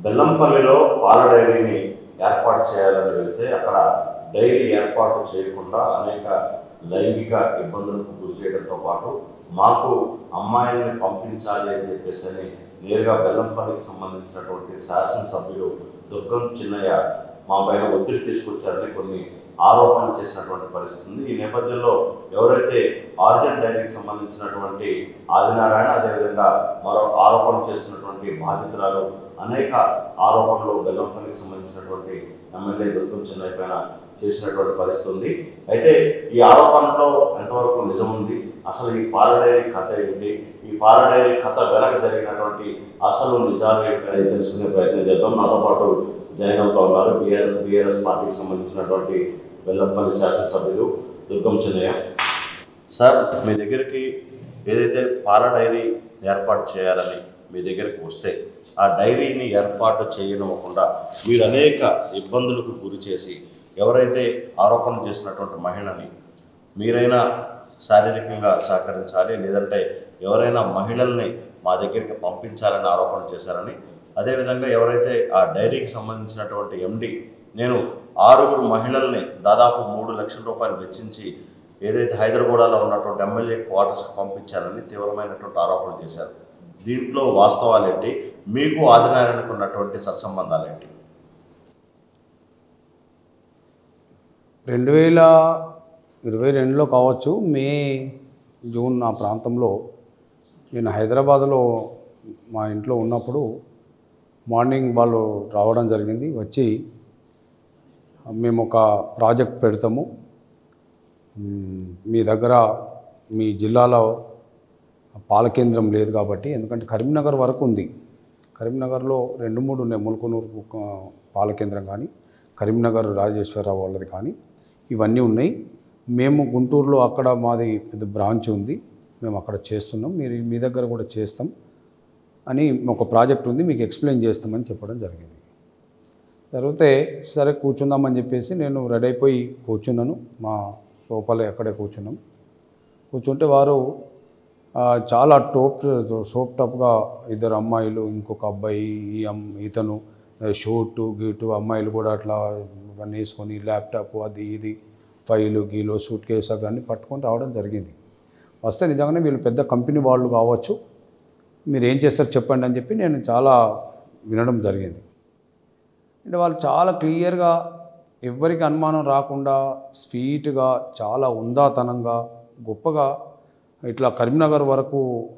బెల్లంపల్లిలో పాల డైరీని ఏర్పాటు చేయాలని వెళ్తే అక్కడ డైరీ ఏర్పాటు చేయకుండా అనేక లైంగిక ఇబ్బందులకు గురి చేయడంతో పాటు మాకు అమ్మాయిల్ని పంపించాలి అని చెప్పేసి అని నేరుగా బెల్లంపల్లికి సంబంధించినటువంటి శాసనసభ్యులు దుర్గం చిన్నయ్య మా పైన ఒత్తిడి తీసుకొచ్చారని కొన్ని ఆరోపణలు చేసినటువంటి పరిస్థితి ఉంది ఈ నేపథ్యంలో ఎవరైతే ఆర్జన్ డైరీకి సంబంధించినటువంటి ఆదినారాయణ అదేవిధంగా మరో ఆరోపణ చేస్తున్నటువంటి బాధితురాలు అనేక ఆరోపణలు బెల్లంపల్లికి సంబంధించినటువంటి ఎమ్మెల్యే దుర్గం చిన్నయ్య పైన చేసినటువంటి పరిస్థితి ఉంది అయితే ఈ ఆరోపణలో ఎంతవరకు నిజం ఉంది అసలు ఈ పాల డైరీ కథ ఏంటి ఈ పాల డైరీ కథ వెనక జరిగినటువంటి అసలు నిజాలు ఏంటనేది తెలుసుకునే ప్రయత్నం చేద్దాం నాతో పాటు జాయిన్ అవుతా ఉన్నారు బిఆర్ బిఆర్ఎస్ పార్టీకి సంబంధించినటువంటి వెల్లంపల్లి శాసనసభ్యులు దుర్గం చిన్నయ్య సార్ మీ దగ్గరికి ఏదైతే పాల డైరీ ఏర్పాటు చేయాలని మీ దగ్గరికి వస్తే ఆ డైరీని ఏర్పాటు చేయనివ్వకుండా మీరు అనేక ఇబ్బందులకు గురి చేసి ఎవరైతే ఆరోపణ చేసినటువంటి మహిళని మీరైనా శారీరకంగా సహకరించాలి లేదంటే ఎవరైనా మహిళల్ని మా దగ్గరికి పంపించాలని ఆరోపణ చేశారని అదేవిధంగా ఎవరైతే ఆ డైరీకి సంబంధించినటువంటి ఎండి నేను ఆరుగురు మహిళల్ని దాదాపు మూడు లక్షల రూపాయలు వెచ్చించి ఏదైతే హైదరాబాద్లో ఉన్నటువంటి ఎమ్మెల్యే క్వార్టర్స్కి పంపించారని తీవ్రమైనటువంటి ఆరోపణలు చేశారు దీంట్లో వాస్తవాలేంటి మీకు ఆదినారాయణకు ఉన్నటువంటి సత్సంబంధాలేంటి రెండు వేల ఇరవై రెండులో కావచ్చు మే జూన్ ఆ ప్రాంతంలో నేను హైదరాబాద్లో మా ఇంట్లో ఉన్నప్పుడు మార్నింగ్ వాళ్ళు రావడం జరిగింది వచ్చి మేము ఒక ప్రాజెక్ట్ పెడతాము మ్, మీ దగ్గర మీ జిల్లాలో పాల కేంద్రం లేదు కాబట్టి ఎందుకంటే కరీంనగర్ వరకు ఉంది కరీంనగర్లో రెండు మూడు ఉన్నాయి ములుకునూరు ఆ, పాల కేంద్రం కానీ కరీంనగర్ రాజేశ్వరరావు వాళ్ళది కానీ ఇవన్నీ ఉన్నాయి మేము గుంటూరులో అక్కడ మాది పెద్ద బ్రాంచ్ ఉంది మేము అక్కడ చేస్తున్నాం మీరు మీ దగ్గర కూడా చేస్తాం అని ఒక ప్రాజెక్ట్ ఉంది మీకు ఎక్స్ప్లెయిన్ చేస్తామని చెప్పడం జరిగింది జరిగితే సరే కూర్చుందామని చెప్పేసి నేను రెడీ అయిపోయి కూర్చున్నాను మా సోఫాలో అక్కడే కూర్చున్నాం కూర్చుంటే వారు ఆ, చాలా టోప్ సోప్ టాప్గా ఇద్దరు అమ్మాయిలు ఇంకొక అబ్బాయి ఈ అమ్ ఇతను షూటు గీటు అమ్మాయిలు కూడా అట్లా ఇవన్నీ వేసుకొని ల్యాప్టాప్ అది ఇది ఫైలు గీలు సూట్ కేసు అవన్నీ పట్టుకొని రావడం జరిగింది వస్తే నిజంగానే వీళ్ళు పెద్ద కంపెనీ వాళ్ళు కావచ్చు మీరు ఏం చేస్తారు చెప్పండి అని చెప్పి నేను చాలా వినడం జరిగింది అంటే వాళ్ళు చాలా క్లియర్గా ఎవ్వరికి అనుమానం రాకుండా స్వీట్గా చాలా ఉందాతనంగా గొప్పగా ఇట్లా కరీంనగర్ వరకు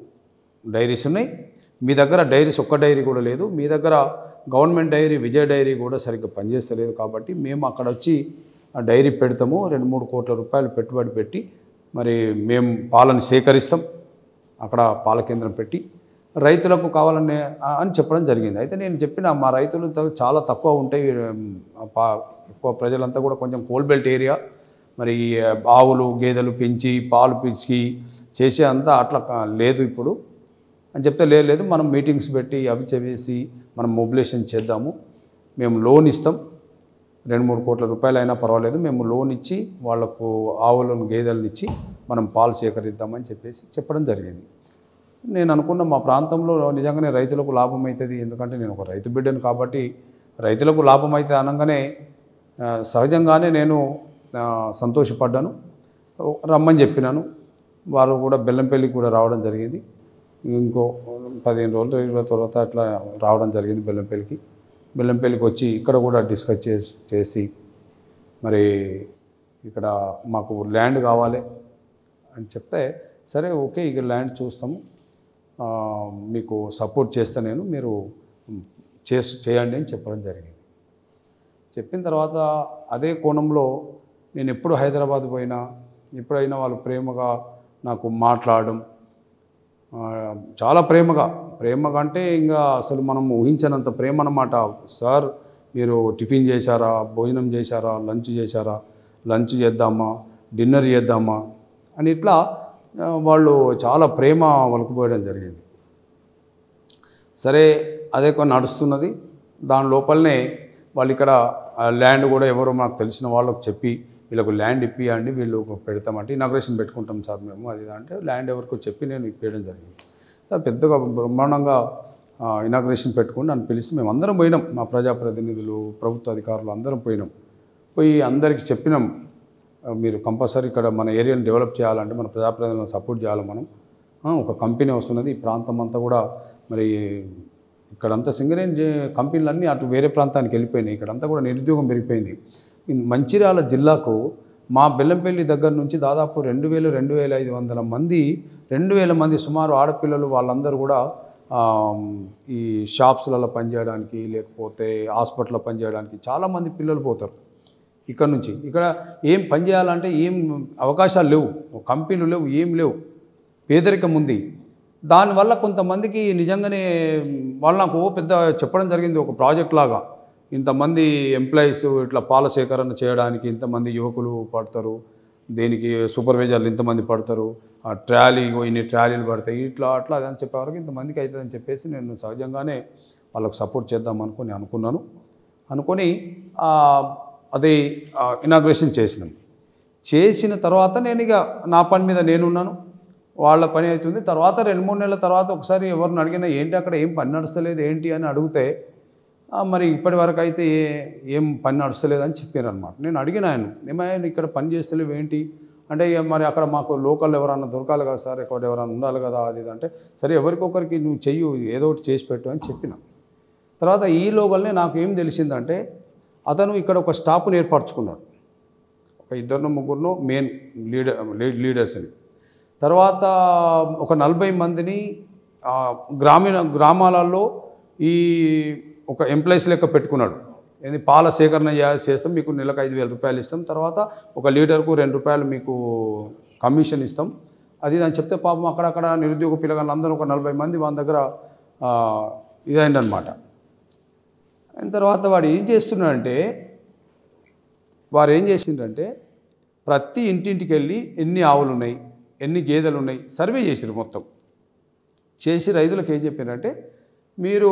డైరీస్ ఉన్నాయి మీ దగ్గర డైరీస్ ఒక్క డైరీ కూడా లేదు మీ దగ్గర గవర్నమెంట్ డైరీ విజయ డైరీ కూడా సరిగ్గా పనిచేస్తలేదు కాబట్టి మేము అక్కడ వచ్చి ఆ డైరీ పెడతాము రెండు మూడు కోట్ల రూపాయలు పెట్టుబడి పెట్టి మరి మేము పాలను సేకరిస్తాం అక్కడ పాల కేంద్రం పెట్టి రైతులకు కావాలని ఆ- అని చెప్పడం జరిగింది అయితే నేను చెప్పిన మా రైతులు త- చాలా తక్కువ ఉంటాయి ఉమ్, పా ఎక్కువ ప్రజలంతా కూడా కొంచెం కోల్ బెల్ట్ ఏరియా మరి ఈ ఆవులు గేదెలు పెంచి పాలు పిసికి చేసే అంతా అట్లా కా- లేదు ఇప్పుడు అని చెప్తే లేదు లేదు మనం మీటింగ్స్ పెట్టి అవి చేసి మనం మొబిలేషన్ చేద్దాము మేము లోన్ ఇస్తాం రెండు మూడు కోట్ల రూపాయలు అయినా పర్వాలేదు మేము లోన్ ఇచ్చి వాళ్ళకు ఆవులను గేదెలను ఇచ్చి మనం పాలు సేకరిద్దామని చెప్పేసి చెప్పడం జరిగింది నేను అనుకున్న మా ప్రాంతంలో నిజంగానే రైతులకు లాభం అవుతుంది ఎందుకంటే నేను ఒక రైతు బిడ్డను కాబట్టి రైతులకు లాభం అవుతుంది అనగానే ఆ, సహజంగానే నేను ఆ, సంతోషపడ్డాను రమ్మని చెప్పినాను వారు కూడా బెల్లంపల్లికి కూడా రావడం జరిగింది ఇంకో పదిహేను రోజులు ఇరవై తర్వాత అట్లా రావడం జరిగింది బెల్లంపల్లికి బెల్లంపల్లికి వచ్చి ఇక్కడ కూడా డిస్కస్ చేసి చేసి మరి ఇక్కడ మాకు ల్యాండ్ కావాలి అని చెప్తే సరే ఓకే ఇక ల్యాండ్ చూస్తాము ఆ, మీకు సపోర్ట్ చేస్తా నేను మీరు చేసి చేయండి అని చెప్పడం జరిగింది చెప్పిన తర్వాత అదే కోణంలో నేను ఎప్పుడు హైదరాబాద్ పోయినా ఎప్పుడైనా వాళ్ళు ప్రేమగా నాకు మాట్లాడడం ఆ, చాలా ప్రేమగా ప్రేమగా అంటే ఇంకా అసలు మనం ఊహించనంత ప్రేమ అన్నమాట సార్ మీరు టిఫిన్ చేశారా భోజనం చేశారా లంచ్ చేశారా లంచ్ చేద్దామా డిన్నర్ చేద్దామా అని ఇట్లా ఆ, వాళ్ళు చాలా ప్రేమ వలకపోయడం జరిగింది సరే అదే కొన్ని నడుస్తున్నది దాని లోపలనే వాళ్ళు ఇక్కడ ఆ ల్యాండ్ కూడా ఎవరో మాకు తెలిసిన వాళ్ళకి చెప్పి వీళ్ళకు ల్యాండ్ ఇప్పియండి వీళ్ళు పెడతామంటే ఇనాగ్రేషన్ పెట్టుకుంటాం సార్ మేము అది ఇది అంటే ల్యాండ్ ఎవరికో చెప్పి నేను ఇప్పించడం జరిగింది సార్ పెద్దగా బ్రహ్మాండంగా ఇనాగ్రేషన్ పెట్టుకుని నన్ను పిలిచి మేము అందరం పోయినాం మా ప్రజాప్రతినిధులు ప్రభుత్వ అధికారులు అందరం పోయినాం పోయి అందరికీ చెప్పినాం ఆ, మీరు కంపల్సరీ ఇక్కడ మన ఏరియాని డెవలప్ చేయాలంటే మన ప్రజాప్రతినిధులను సపోర్ట్ చేయాలి మనం ఆ, ఒక కంపెనీ వస్తున్నది ఈ ప్రాంతం అంతా కూడా మరి ఇక్కడంతా సింగరేణి జే- కంపెనీలన్నీ అటు వేరే ప్రాంతానికి వెళ్ళిపోయినాయి ఇక్కడంతా కూడా నిరుద్యోగం పెరిగిపోయింది ఈ మంచిర్యాల జిల్లాకు మా బెల్లంపల్లి దగ్గర నుంచి దాదాపు రెండు వేలు రెండు వేల ఐదు వందల మంది రెండు వేల మంది సుమారు ఆడపిల్లలు వాళ్ళందరూ కూడా ఆ, ఈ షాప్స్లలో పనిచేయడానికి లేకపోతే హాస్పిటల్లో పనిచేయడానికి చాలామంది పిల్లలు పోతారు ఇక్కడ నుంచి ఇక్కడ ఏం పని చేయాలంటే ఏం అవకాశాలు లేవు కంపెనీలు లేవు ఏం లేవు పేదరికం ఉంది దానివల్ల కొంతమందికి నిజంగానే వాళ్ళు నాకు ఓ పెద్ద చెప్పడం జరిగింది ఒక ప్రాజెక్ట్ లాగా ఇంతమంది ఎంప్లాయీస్ ఇట్లా పాల సేకరణ చేయడానికి ఇంతమంది యువకులు పడతారు దేనికి సూపర్వైజర్లు ఇంతమంది పడతారు ఆ ట్రాలీ ఇగో ఇన్ని ట్రాలీలు పడతాయి ఇట్లా అట్లా అని చెప్పేవరకు ఇంతమందికి అవుతుందని చెప్పేసి నేను సహజంగానే వాళ్ళకు సపోర్ట్ చేద్దాం అనుకుని అనుకున్నాను అనుకొని ఆ, అది ఇనాగ్రేషన్ చేసినాం చేసిన తర్వాత నేను ఇక నా పని మీద నేనున్నాను వాళ్ళ పని అవుతుంది తర్వాత రెండు మూడు నెలల తర్వాత ఒకసారి ఎవరిని అడిగినా ఏంటి అక్కడ ఏం పని నడుస్తలేదు ఏంటి అని అడిగితే "ఆ, మరి ఇప్పటి వరకు అయితే ఏ ఏం పని నడుస్తలేదు అని చెప్పారు అనమాట నేను అడిగిన ఆయన ఏమయ్యా నువ్వు ఇక్కడ పని చేస్తలేవు ఏంటి అంటే "ఇక మరి అక్కడ మాకు లోకల్ ఎవరన్నా దొరకాలి కదా సార్ ఇక్కడ ఎవరన్నా ఉండాలి కదా అది ఇది అంటే సరే ఎవరికొకరికి నువ్వు చెయ్యి ఏదో ఒకటి చేసి పెట్టు అని చెప్పిన తర్వాత ఈ లోకల్నే నాకు ఏం తెలిసిందంటే అతను ఇక్కడ ఒక స్టాఫ్ని ఏర్పరచుకున్నాడు ఒక ఇద్దరు ముగ్గురును మెయిన్ లీడర్ లీడర్స్ని తర్వాత ఒక నలభై మందిని ఆ, గ్రామీణ గ్రామాలలో ఈ ఒక ఎంప్లాయీస్ లెక్క పెట్టుకున్నాడు ఇది పాల సేకరణ చే- చేస్తాం మీకు నెలకు ఐదు వేల రూపాయలు ఇస్తాం తర్వాత ఒక లీటర్కు రెండు రూపాయలు మీకు కమిషన్ ఇస్తాం అది ఇది అని చెప్తే పాపం అక్కడక్కడ నిరుద్యోగ పిల్లగాళ్ళు అందరూ ఒక నలభై మంది వాళ్ళ దగ్గర ఆ, ఇదైందనమాట అయిన తర్వాత వాడు ఏం చేస్తున్నాడంటే వారు ఏం చేసిండ్రంటే ప్రతి ఇంటింటికి వెళ్ళి ఎన్ని ఆవులు ఉన్నాయి ఎన్ని గేదెలు ఉన్నాయి సర్వే చేసిరు మొత్తం చేసి రైతులకు ఏం చెప్పారంటే మీరు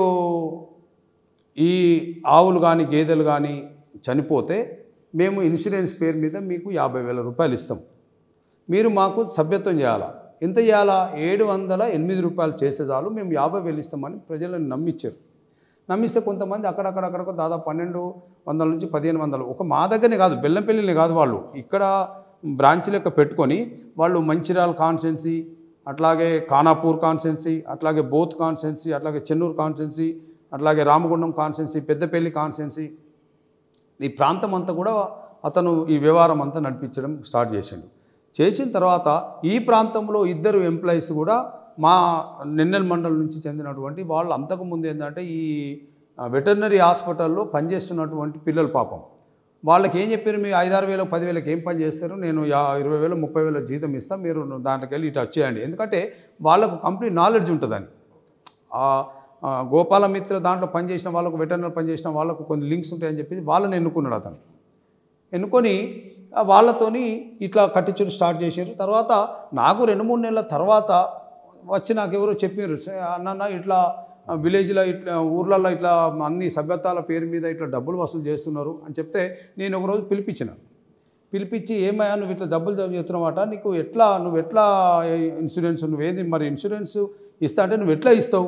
ఈ ఆవులు కానీ గేదెలు కానీ చనిపోతే మేము ఇన్సూరెన్స్ పేరు మీద మీకు యాభై వేల రూపాయలు ఇస్తాం మీరు మాకు సభ్యత్వం చేయాలా ఎంత చేయాలా ఏడు వందల ఎనిమిది రూపాయలు చేస్తే చాలు మేము యాభై వేలు ఇస్తామని ప్రజలను నమ్మించారు నమ్మిస్తే కొంతమంది అక్కడక్కడక్కడ దాదాపు పన్నెండు వందల నుంచి పదిహేను వందలు ఒక మా దగ్గరనే కాదు బెల్లంపల్లినే కాదు వాళ్ళు ఇక్కడ బ్రాంచ్ లెక్క పెట్టుకొని వాళ్ళు మంచిర్యాల కాన్స్టెన్సీ అట్లాగే ఖానాపూర్ కాన్స్టెన్సీ అట్లాగే బోత్ కాన్స్టెన్సీ అట్లాగే చెన్నూరు కాన్స్టెన్సీ అట్లాగే రామగుండం కాన్స్టెన్సీ పెద్దపల్లి కాన్స్టెన్సీ ఈ ప్రాంతం అంతా కూడా అతను ఈ వ్యవహారం అంతా నడిపించడం స్టార్ట్ చేసిండు చేసిన తర్వాత ఈ ప్రాంతంలో ఇద్దరు ఎంప్లాయీస్ కూడా మా నిన్నెల్ మండలం నుంచి చెందినటువంటి వాళ్ళు అంతకుముందు ఏంటంటే ఈ వెటర్నరీ హాస్పిటల్లో పనిచేస్తున్నటువంటి పిల్లలు పాపం వాళ్ళకి ఏం చెప్పారు మీరు ఐదారు వేలు పదివేలకు ఏం పని చేస్తారు నేను యా ఇరవై వేలు ముప్పై వేల జీతం ఇస్తాను మీరు దాంట్లోకి వెళ్ళి ఇటు వచ్చేయండి ఎందుకంటే వాళ్ళకు కంప్లీట్ నాలెడ్జ్ ఉంటుందని ఆ ఆ గోపాలమిత్ర దాంట్లో పనిచేసిన వాళ్ళకు వెటర్నరీ పనిచేసిన వాళ్ళకు కొన్ని లింక్స్ ఉంటాయని చెప్పి వాళ్ళని ఎన్నుకున్నాడు అతను ఎన్నుకొని ఆ వాళ్ళతోని ఇట్లా కట్టించుడు స్టార్ట్ చేశారు తర్వాత నాకు రెండు మూడు నెలల తర్వాత వచ్చి నాకు ఎవరో చెప్పారు "సే- అన్న ఇట్లా విలేజ్లో ఇట్లా ఊర్లలో ఇట్లా అన్ని సభ్యతాల పేరు మీద ఇట్లా డబ్బులు వసూలు చేస్తున్నారు అని చెప్తే నేను ఒకరోజు పిలిపించిన పిలిపించి ఏమయ్యా నువ్వు ఇట్లా డబ్బులు జమ చేస్తున్నావట నీకు ఎట్లా నువ్వు ఎట్లా ఇన్సూరెన్స్ నువ్వేది మరి ఇన్సూరెన్స్ ఇస్తా అంటే నువ్వు ఎట్లా ఇస్తావు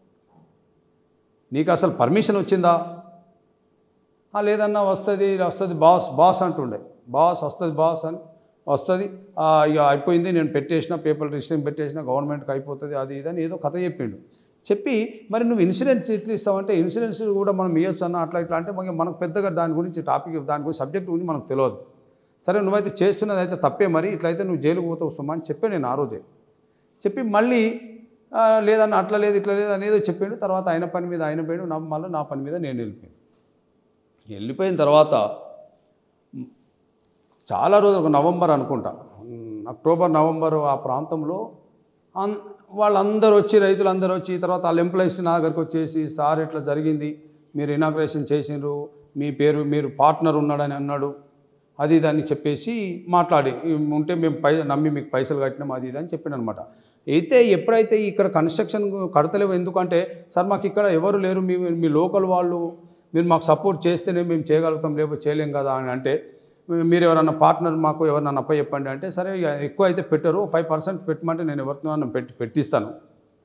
నీకు అసలు పర్మిషన్ వచ్చిందా "ఆ, లేదన్నా వస్తుంది వస్తుంది బాస్ బాస్ అంటుండే బాస్ వస్తుంది బాస్ అని వస్తుంది "ఆ, ఇక అయిపోయింది నేను పెట్టేసిన పేపర్ రిజిస్ట్రేషన్ పెట్టేసిన గవర్నమెంట్కి అయిపోతుంది అది ఇది అని ఏదో కథ చెప్పిండు చెప్పి మరి నువ్వు ఇన్సూరెన్స్ ఎట్లా ఇస్తావంటే ఇన్సూరెన్స్ కూడా మనం ఇవ్వచ్చు అన్న అట్లా ఇట్లా అంటే మనకి మనకు పెద్దగా దాని గురించి టాపిక్ దాని గురించి సబ్జెక్ట్ గురించి మనకు తెలియదు సరే నువ్వైతే చేస్తున్నది అయితే తప్పే మరి ఇట్లయితే నువ్వు జైలుకు పోతావు సుమా అని చెప్పాను నేను ఆ రోజే చెప్పి మళ్ళీ "ఆ, లేదన్న అట్లా లేదు ఇట్లా లేదు అనేదో చెప్పిండు తర్వాత ఆయన పని మీద ఆయన పోయాడు నా మళ్ళీ నా పని మీద నేను వెళ్ళిపోయాను వెళ్ళిపోయిన తర్వాత మ్, చాలా రోజులు ఒక నవంబర్ అనుకుంటా మ్, అక్టోబర్ నవంబర్ ఆ ప్రాంతంలో అన్ వాళ్ళందరూ వచ్చి రైతులు అందరూ వచ్చి తర్వాత వాళ్ళ ఎంప్లాయీస్ నా దగ్గరికి వచ్చేసి సార్ ఇట్లా జరిగింది మీరు ఇనాగ్రేషన్ చేసిండ్రు మీ పేరు మీరు పార్ట్నర్ ఉన్నాడని అన్నాడు అది ఇది అని చెప్పేసి మాట్లాడి ఉంటే మేము పై నమ్మి మీకు పైసలు కట్టినాం అది ఇది అని చెప్పాను అనమాట అయితే ఎప్పుడైతే ఇక్కడ కన్స్ట్రక్షన్ కడతలేవు ఎందుకంటే సార్ మాకు ఇక్కడ ఎవరు లేరు మీ మీ లోకల్ వాళ్ళు మీరు మాకు సపోర్ట్ చేస్తేనే మేము చేయగలుగుతాం లేకపోతే చేయలేం కదా అని అంటే మీరు ఎవరన్నా పార్ట్నర్ మాకు ఎవరన్నా అప్ప చెప్పండి అంటే సరే ఇక ఎక్కువ అయితే పెట్టరు ఫైవ్ పర్సెంట్ పెట్టమంటే నేను ఎవరితో పెట్టి పెట్టిస్తాను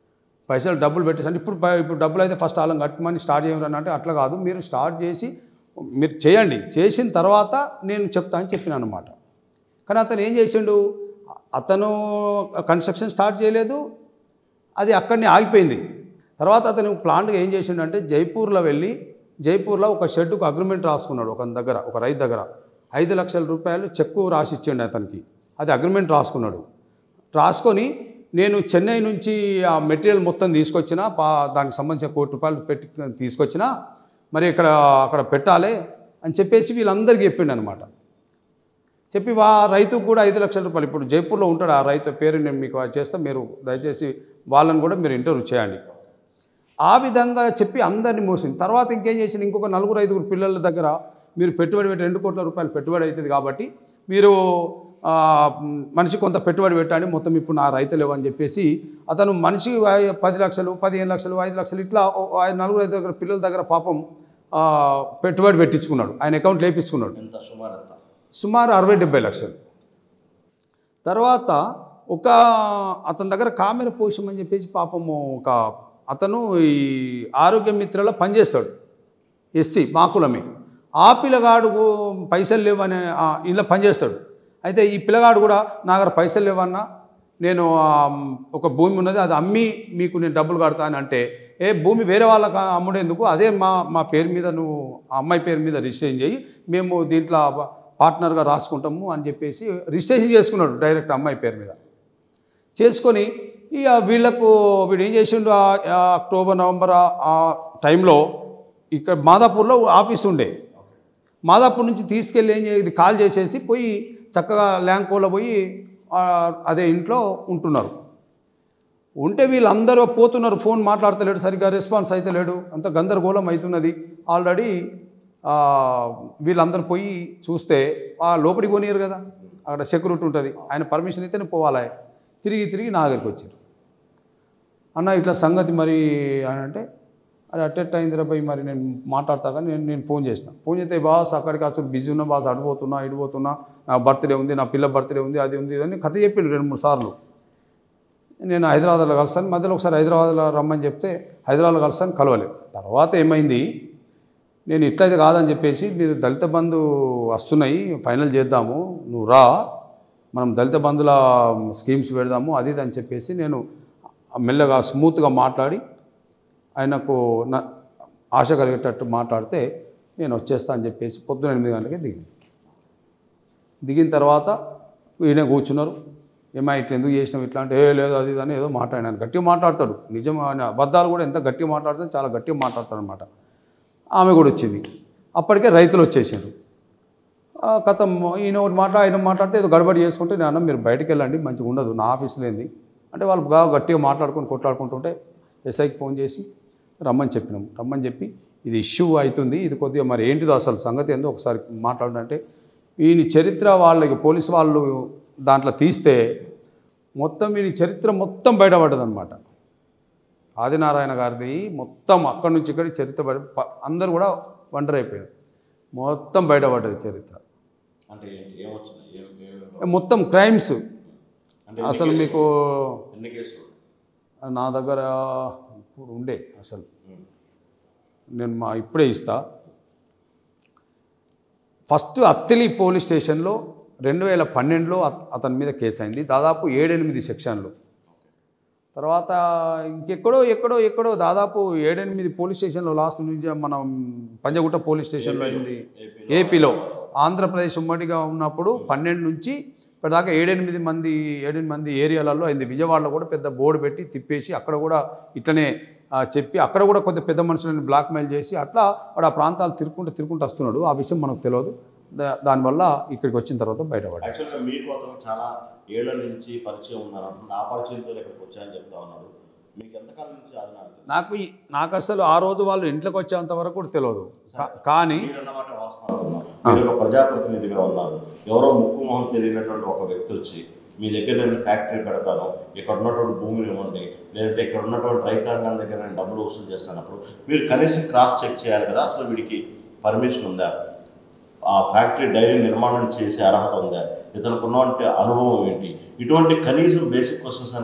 పైసలు డబ్బులు పెట్టేసండి ఇప్పుడు పై- ఇప్పుడు డబ్బులు అయితే ఫస్ట్ వాళ్ళని కట్టమని స్టార్ట్ చేయమని అంటే అట్లా కాదు మీరు స్టార్ట్ చేసి మీరు చేయండి చేసిన తర్వాత నేను చెప్తా అని చెప్పిన అనమాట కానీ అతను ఏం చేసిండు అతను కన్స్ట్రక్షన్ స్టార్ట్ చేయలేదు అది అక్కడనే ఆగిపోయింది తర్వాత అతను ప్లాంట్గా ఏం చేసిండు అంటే జైపూర్లో వెళ్ళి జైపూర్లో ఒక షెడ్కు అగ్రిమెంట్ రాసుకున్నాడు ఒక దగ్గర ఒక రైతు దగ్గర ఐదు లక్షల రూపాయలు చెక్కు రాసి ఇచ్చిండు అతనికి అది అగ్రిమెంట్ రాసుకున్నాడు రాసుకొని నేను చెన్నై నుంచి ఆ మెటీరియల్ మొత్తం తీసుకొచ్చిన పా దానికి సంబంధించిన కోటి రూపాయలు పెట్టి తీసుకొచ్చిన మరి ఇక్కడ అక్కడ పెట్టాలి అని చెప్పేసి వీళ్ళందరికీ చెప్పిండు అనమాట చెప్పి వా రైతుకు కూడా ఐదు లక్షల రూపాయలు ఇప్పుడు జైపూర్లో ఉంటాడు ఆ రైతు పేరు నేను మీకు చేస్తా మీరు దయచేసి వాళ్ళని కూడా మీరు ఇంటర్వ్యూ చేయండి ఆ విధంగా చెప్పి అందరినీ మోసింది తర్వాత ఇంకేం చేసింది ఇంకొక నలుగురు ఐదుగురు పిల్లల దగ్గర మీరు పెట్టుబడి పెట్టి రెండు కోట్ల రూపాయలు పెట్టుబడి అవుతుంది కాబట్టి మీరు ఆ, మనిషి కొంత పెట్టుబడి పెట్టండి మొత్తం ఇప్పుడు నా రైతులు అని చెప్పేసి అతను మనిషి ఐ- పది లక్షలు పదిహేను లక్షలు ఐదు లక్షలు ఇట్లా ఓ- ఆ నలుగురు ఐదు దగ్గర పిల్లల దగ్గర పాపం ఆ, పెట్టుబడి పెట్టించుకున్నాడు ఆయన అకౌంట్ లేపించుకున్నాడు ఎంత సుమారు ఎంత సుమారు అరవై డెబ్బై లక్షలు తర్వాత ఒక అతని దగ్గర కామెర పోషం అని చెప్పేసి పాపము ఒక అతను ఈ ఆరోగ్య మిత్రలో పనిచేస్తాడు ఎస్సీ మాకులమే ఆ పిల్లగాడు పైసలు లేవని ఆ, ఇలా పనిచేస్తాడు అయితే ఈ పిల్లగాడు కూడా నా దగ్గర పైసలు లేవన్నా నేను ఆ, ఒక భూమి ఉన్నది అది అమ్మి మీకు నేను డబ్బులు కడతా అని అంటే ఏ భూమి వేరే వాళ్ళకి అమ్ముడేందుకు అదే మా మా పేరు మీద నువ్వు ఆ అమ్మాయి పేరు మీద రిజిస్ట్రేషన్ చేయి మేము దీంట్లో పార్ట్నర్గా రాసుకుంటాము అని చెప్పేసి రిజిస్ట్రేషన్ చేసుకున్నాడు డైరెక్ట్ అమ్మాయి పేరు మీద చేసుకొని ఇక వీళ్ళకు వీడు ఏం చేసిండు ఆ- ఆ అక్టోబర్ నవంబర్ ఆ- ఆ టైంలో ఇక్కడ మాదాపూర్లో ఆఫీస్ ఉండే మాదాపూర్ నుంచి తీసుకెళ్ళి ఏం చేయ ఇది కాల్ చేసేసి పోయి చక్కగా ల్యాంకోలో పోయి ఆ, అదే ఇంట్లో ఉంటున్నారు ఉంటే వీళ్ళందరూ పోతున్నారు ఫోన్ మాట్లాడతలేడు సరిగ్గా రెస్పాన్స్ అయితే లేడు అంత గందరగోళం అవుతున్నది ఆల్రెడీ ఆ, వీళ్ళందరూ పోయి చూస్తే ఆ లోపలికి పోనీయరు కదా అక్కడ సెక్యూరిటీ ఉంటుంది ఆయన పర్మిషన్ అయితేనే పోవాలి తిరిగి తిరిగి నా దగ్గరికి వచ్చారు అన్న ఇట్లా సంగతి మరి అని అంటే అది అట్టెట్ అయిందిరా పోయి మరి నేను మాట్లాడతా కానీ నేను నేను ఫోన్ చేసిన ఫోన్ చేస్తే బాస్ అక్కడికి అసలు బిజీ ఉన్నా బాస్ అడిపోతున్నా ఇడిపోతున్నా నా బర్త్డే ఉంది నా పిల్ల బర్త్డే ఉంది అది ఉంది ఇది అని కథ చెప్పిండు రెండు మూడు సార్లు నేను హైదరాబాద్లో కలుస్తాను మధ్యలో ఒకసారి హైదరాబాద్లో రమ్మని చెప్తే హైదరాబాద్లో కలుస్తాను కలవలేదు తర్వాత ఏమైంది నేను ఇట్లయితే కాదని చెప్పేసి మీరు దళిత బంధు వస్తున్నాయి ఫైనల్ చేద్దాము నువ్వు రా మనం దళిత బంధుల స్కీమ్స్ పెడదాము అది ఇది అని చెప్పేసి నేను మెల్లగా స్మూత్గా మాట్లాడి ఆయనకు నా ఆశ కలిగేటట్టు మాట్లాడితే నేను వచ్చేస్తా అని చెప్పేసి పొద్దున ఎనిమిది గంటలకి దిగింది దిగిన తర్వాత ఈయన కూర్చున్నారు ఏమా ఇట్లా ఎందుకు చేసినావు ఇట్లా అంటే ఏ లేదు అది ఇది అని ఏదో మాట్లాడినాను గట్టిగా మాట్లాడతాడు నిజం ఆయన అబద్ధాలు కూడా ఎంత గట్టిగా మాట్లాడితే చాలా గట్టిగా మాట్లాడతాడు అనమాట ఆమె కూడా వచ్చింది అప్పటికే రైతులు వచ్చేసారు ఆ, కథం ఈయన ఒకటి మాట ఆయన మాట్లాడితే ఏదో గడబడి చేసుకుంటే నేను అన్నా మీరు బయటికి వెళ్ళండి మంచిగా ఉండదు నా ఆఫీస్లో ఏంది అంటే వాళ్ళు బాగా గట్టిగా మాట్లాడుకొని కొట్లాడుకుంటుంటే ఎస్ఐకి ఫోన్ చేసి రమ్మని చెప్పినాం రమ్మని చెప్పి ఇది ఇష్యూ అవుతుంది ఇది కొద్దిగా మరి ఏంటిదో అసలు సంగతి ఏందో ఒకసారి మాట్లాడంటే ఈయన చరిత్ర వాళ్ళకి పోలీసు వాళ్ళు దాంట్లో తీస్తే మొత్తం ఈయన చరిత్ర మొత్తం బయటపడ్డదన్నమాట ఆదినారాయణ గారిది మొత్తం అక్కడి నుంచి ఇక్కడికి చరిత్ర బయట ప- అందరూ కూడా వండర్ అయిపోయారు మొత్తం బయటపడ్డది చరిత్ర అంటే ఏంటి ఏమొచ్చినాయి ఏం- ఏం- మొత్తం క్రైమ్స్ అంటే అసలు మీకు ఎన్ని కేసులు నా దగ్గర ఇప్పుడు ఉండే అసలు నేను మా ఇప్పుడే ఇస్తా ఫస్ట్ అత్తిలి పోలీస్ స్టేషన్లో రెండు వేల పన్నెండులో అత- అతని మీద కేసు అయింది దాదాపు ఏడెనిమిది సెక్షన్లు తర్వాత ఇంకెక్కడో ఎక్కడో ఎక్కడో దాదాపు ఏడెనిమిది పోలీస్ స్టేషన్లో లాస్ట్ నుంచి మనం పంజగుట్ట పోలీస్ స్టేషన్లో అయింది ఏపీలో ఆంధ్రప్రదేశ్ ఉమ్మడిగా ఉన్నప్పుడు పన్నెండు నుంచి ఇప్పటిదాకా ఏడెనిమిది మంది ఏడెనిమిది మంది ఏరియాలలో అయింది విజయవాడలో కూడా పెద్ద బోర్డు పెట్టి తిప్పేసి అక్కడ కూడా ఇట్లనే ఆ, చెప్పి అక్కడ కూడా కొంత పెద్ద మనుషులను బ్లాక్మెయిల్ చేసి అట్లా వాడు ఆ ప్రాంతాలు తిరుక్కుంటూ తిరుక్కుంటూ వస్తున్నాడు ఆ విషయం మనకు తెలియదు దా- దానివల్ల ఇక్కడికి వచ్చిన తర్వాత బయటపడ్డాడు యాక్చువల్గా మీకు అతను చాలా ఏళ్ల నుంచి పరిచయం ఉన్నారు నా పరిచయంతో ఇక్కడికి వచ్చాయని చెప్తా ఉన్నారు మీకు ఎంతకాలం నుంచి అది నాకు తెలుసు. నాకు ఈ- నాకు అసలు ఆ రోజు వాళ్ళు ఇంట్లోకి వచ్చేంత వరకు కూడా తెలియదు కా- కానీ మీరు అన్నమాట వాస్తవం మీరు ఒక ప్రజాప్రతినిధిగా ఉన్నారు ఎవరో ముక్కు మొహం తెలియనటువంటి ఒక వ్యక్తి వచ్చి మీ దగ్గర నేను ఫ్యాక్టరీ పెడతాను ఇక్కడ ఉన్నటువంటి భూమిని ఇవ్వండి లేదంటే ఇక్కడ ఉన్నటువంటి రైతాంగం దగ్గర నేను డబ్బులు వసూలు చేస్తానప్పుడు మీరు కనీసం క్రాస్ చెక్ చేయాలి కదా అసలు వీడికి పర్మిషన్ ఉందా ఆ ఫ్యాక్టరీ డైరీ నిర్మాణం చేసే అర్హత ఉందా ఇతనికి ఉన్నటువంటి అనుభవం ఏంటి ఇటువంటి కనీసం బేసిక్ క్వశ్చన్స్ అనే ఆలోచన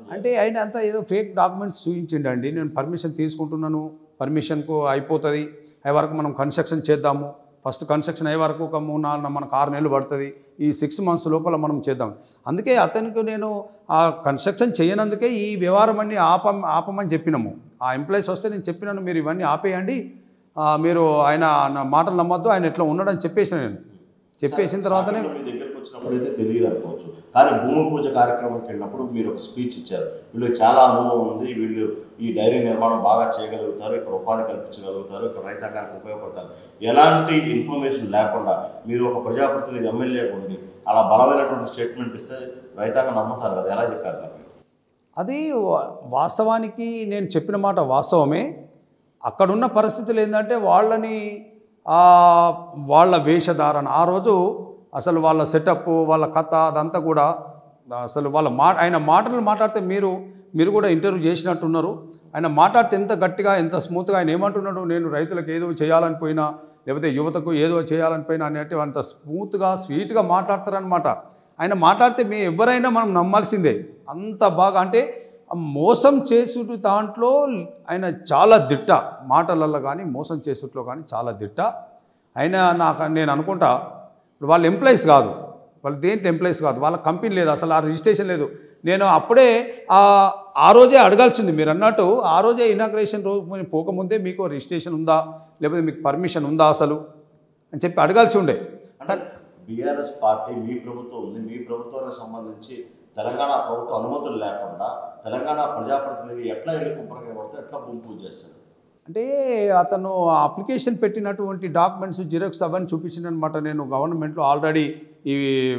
అంటే ఆయన అంతా ఏదో ఫేక్ డాక్యుమెంట్స్ చూపించిండండి నేను పర్మిషన్ తీసుకుంటున్నాను పర్మిషన్కు అయిపోతుంది అయ్యే వరకు మనం కన్స్ట్రక్షన్ చేద్దాము ఫస్ట్ కన్స్ట్రక్షన్ అయ్యే వరకు ఒక మూడు నాలుగు మనకు ఆరు నెలలు పడుతుంది ఈ సిక్స్ మంత్స్ లోపల మనం చేద్దాం అందుకే అతనికి నేను ఆ కన్స్ట్రక్షన్ చేయనందుకే ఈ వ్యవహారం అన్ని ఆప ఆపమని చెప్పినాము ఆ ఎంప్లాయీస్ వస్తే నేను చెప్పినాను మీరు ఇవన్నీ ఆపేయండి ఆ, మీరు ఆయన నా మాటలు నమ్మొద్దు ఆయన ఇట్లా ఉన్నాడని చెప్పేసిన నేను చెప్పేసిన తర్వాతనే మీ దగ్గరకు వచ్చినప్పుడు అయితే తెలియదు అనుకోవచ్చు కానీ భూమి పూజ కార్యక్రమంకి వెళ్ళినప్పుడు మీరు ఒక స్పీచ్ ఇచ్చారు వీళ్ళకి చాలా అనుభవం ఉంది వీళ్ళు ఈ డైరీ నిర్మాణం బాగా చేయగలుగుతారు ఇక్కడ ఉపాధి కల్పించగలుగుతారు ఇక్కడ రైతాంగానికి ఉపయోగపడతారు ఎలాంటి ఇన్ఫర్మేషన్ లేకుండా మీరు ఒక ప్రజాప్రతినిధి ఎమ్మెల్యే ఉండి అలా బలమైనటువంటి స్టేట్మెంట్ ఇస్తే రైతాంగం నమ్ముతారు కదా ఎలా చెప్పారు నాకు అది వా- వాస్తవానికి నేను చెప్పిన మాట వాస్తవమే అక్కడున్న పరిస్థితులు ఏంటంటే వాళ్ళని ఆ, వాళ్ళ వేషధారణ ఆ రోజు అసలు వాళ్ళ సెటప్ వాళ్ళ కథ అదంతా కూడా అసలు వాళ్ళ మా ఆయన మాటలు మాట్లాడితే మీరు మీరు కూడా ఇంటర్వ్యూ చేసినట్టున్నారు ఆయన మాట్లాడితే ఎంత గట్టిగా ఎంత స్మూత్గా ఆయన ఏమంటున్నాడు నేను రైతులకు ఏదో చేయాలని పోయినా లేకపోతే యువతకు ఏదో చేయాలని పోయినా అనేటి అంత స్మూత్గా స్వీట్గా మాట్లాడతారనమాట ఆయన మాట్లాడితే మేము ఎవరైనా మనం నమ్మాల్సిందే అంత బాగా అంటే ఆ మోసం చేసుడు దాంట్లో ఆయన చాలా దిట్ట మాటలలో కానీ మోసం చేసుట్లో కానీ చాలా దిట్ట ఆయన నాకు నేను అనుకుంటా ఇప్పుడు వాళ్ళ ఎంప్లాయీస్ కాదు వాళ్ళు దేంట్లో ఎంప్లాయీస్ కాదు వాళ్ళ కంపెనీ లేదు అసలు ఆ రిజిస్ట్రేషన్ లేదు నేను అప్పుడే ఆ ఆ రోజే అడగాల్సింది మీరు అన్నట్టు ఆ రోజే ఇనాగ్రేషన్ రోజు మీరు పోకముందే మీకు రిజిస్ట్రేషన్ ఉందా లేకపోతే మీకు పర్మిషన్ ఉందా అసలు అని చెప్పి అడగాల్సి ఉండే అంటే బీఆర్ఎస్ పార్టీ మీ ప్రభుత్వం ఉంది మీ ప్రభుత్వానికి సంబంధించి తెలంగాణ ప్రభుత్వ అనుమతులు లేకుండా తెలంగాణ ప్రజాప్రతినిధి ఎట్లా వెళ్ళి కుప్పరకాయ కొడితే ఎట్లా భూమి పూజ చేస్తాడు అంటే అతను అప్లికేషన్ పెట్టినటువంటి డాక్యుమెంట్స్ జిరాక్స్ అవన్నీ చూపించిందనమాట నేను గవర్నమెంట్లో ఆల్రెడీ ఈ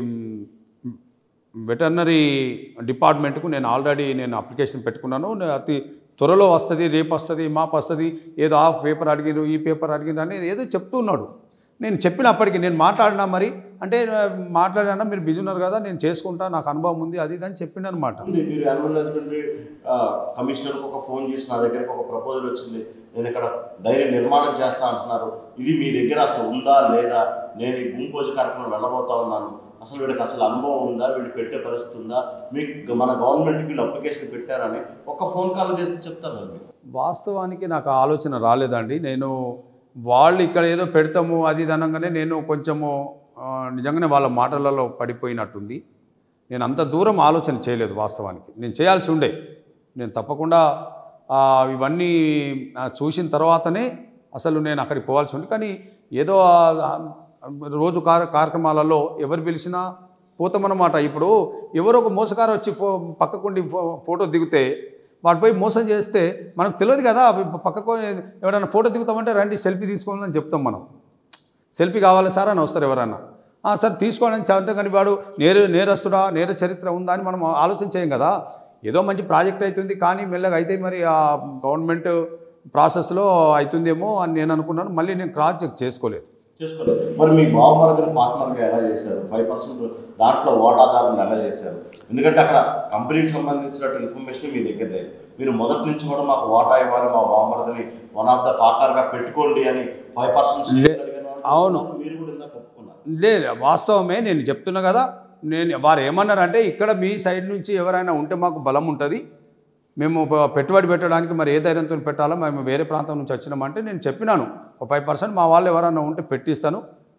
వెటర్నరీ డిపార్ట్మెంట్కు నేను ఆల్రెడీ నేను అప్లికేషన్ పెట్టుకున్నాను నే- అతి త్వరలో వస్తుంది రేపు వస్తుంది మాపు వస్తుంది ఏదో ఆ పేపర్ అడిగిరు ఈ పేపర్ అడిగిరు అనేది ఏదో చెప్తున్నాడు నేను చెప్పినప్పటికీ నేను మాట్లాడినా మరి అంటే మాట్లాడినా మీరు బిజీ ఉన్నారు కదా నేను చేసుకుంటా నాకు అనుభవం ఉంది అది ఇది అని చెప్పిండనమాట ఉంది మీరు యానిమల్ హస్బెండరీ కమిషనర్కి ఒక ఫోన్ చేసి నా దగ్గరకు ఒక ప్రపోజల్ వచ్చింది నేను ఇక్కడ డైరీ నిర్మాణం చేస్తా అంటున్నారు ఇది మీ దగ్గర అసలు ఉందా లేదా నేను ఈ భూమి పూజ కార్యక్రమం వెళ్ళబోతా ఉన్నాను అసలు వీడికి అసలు అనుభవం ఉందా వీడు పెట్టే పరిస్థితి ఉందా మీకు మన గవర్నమెంట్కి వీళ్ళు అప్లికేషన్ పెట్టారని ఒక ఫోన్ కాల్ చేస్తే చెప్తాను అది మీకు వాస్తవానికి నాకు ఆ ఆలోచన రాలేదండి నేను వాళ్ళు ఇక్కడ ఏదో పెడతాము అది ఇది అనగానే నేను కొంచెము ఆ, నిజంగానే వాళ్ళ మాటలలో పడిపోయినట్టుంది నేను అంత దూరం ఆలోచన చేయలేదు వాస్తవానికి నేను చేయాల్సి ఉండే నేను తప్పకుండా ఆ, ఇవన్నీ ఆ, చూసిన తర్వాతనే అసలు నేను అక్కడికి పోవాల్సి ఉంది కానీ ఏదో ఆ, రోజు కార్య కార్యక్రమాలలో ఎవరు పిలిచినా పోతామన్నమాట ఇప్పుడు ఎవరో ఒక మోసకారు వచ్చి ఫో పక్కకుండి ఫో ఫోటో దిగితే వాడు పోయి మోసం చేస్తే మనకు తెలియదు కదా అవి పక్కకు ఎవరైనా ఫోటో దిగుతామంటే రండి సెల్ఫీ తీసుకోండి అని చెప్తాం మనం సెల్ఫీ కావాలి సార్ అని వస్తారు ఎవరన్నా "ఆ, సార్ తీసుకోండి అని చెప్పడం కానీ వాడు నేర నేరస్తుడా నేర చరిత్ర ఉందా అని మనం ఆలోచన చేయం కదా ఏదో మంచి ప్రాజెక్ట్ అవుతుంది కానీ మెల్లగా అయితే మరి ఆ గవర్నమెంట్ ప్రాసెస్లో అవుతుందేమో అని నేను అనుకున్నాను మళ్ళీ నేను క్రాస్ చెక్ చేసుకోలేదు చేసుకోలేదు మరి మీ బావమరదిని పార్ట్నర్గా ఎలా చేశారు ఫైవ్ పర్సెంట్ దాంట్లో వాటాదారులను ఎలా చేశారు ఎందుకంటే అక్కడ కంపెనీకి సంబంధించిన ఇన్ఫర్మేషన్ మీ దగ్గర లేదు మీరు మొదటి నుంచి కూడా మాకు వాటా ఇవ్వాలి మా బావమరదిని వన్ ఆఫ్ ద పార్ట్నర్గా పెట్టుకోండి అని ఫైవ్ పర్సెంట్ లే- అవును. మీరు కూడా ఇందాక ఒప్పుకున్నారు లేదు వాస్తవమే నేను చెప్తున్నా కదా నేను వారు ఏమన్నారంటే ఇక్కడ మీ సైడ్ నుంచి ఎవరైనా ఉంటే మాకు బలం ఉంటుంది మేము ప- పెట్టుబడి పెట్టడానికి మరి ఏ ధైర్యంతో పెట్టాలో మేము వేరే ప్రాంతం నుంచి వచ్చినామంటే నేను చెప్పినాను ఒక ఫైవ్ పర్సెంట్ మా వాళ్ళు ఎవరైనా ఉంటే పెట్టిస్తాను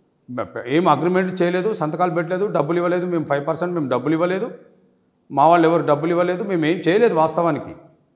బ- ఏం అగ్రిమెంట్ చేయలేదు సంతకాలు పెట్టలేదు డబ్బులు ఇవ్వలేదు మేము ఫైవ్ పర్సెంట్ మేము డబ్బులు ఇవ్వలేదు మా వాళ్ళు ఎవరు డబ్బులు ఇవ్వలేదు మేము ఏం చేయలేదు వాస్తవానికి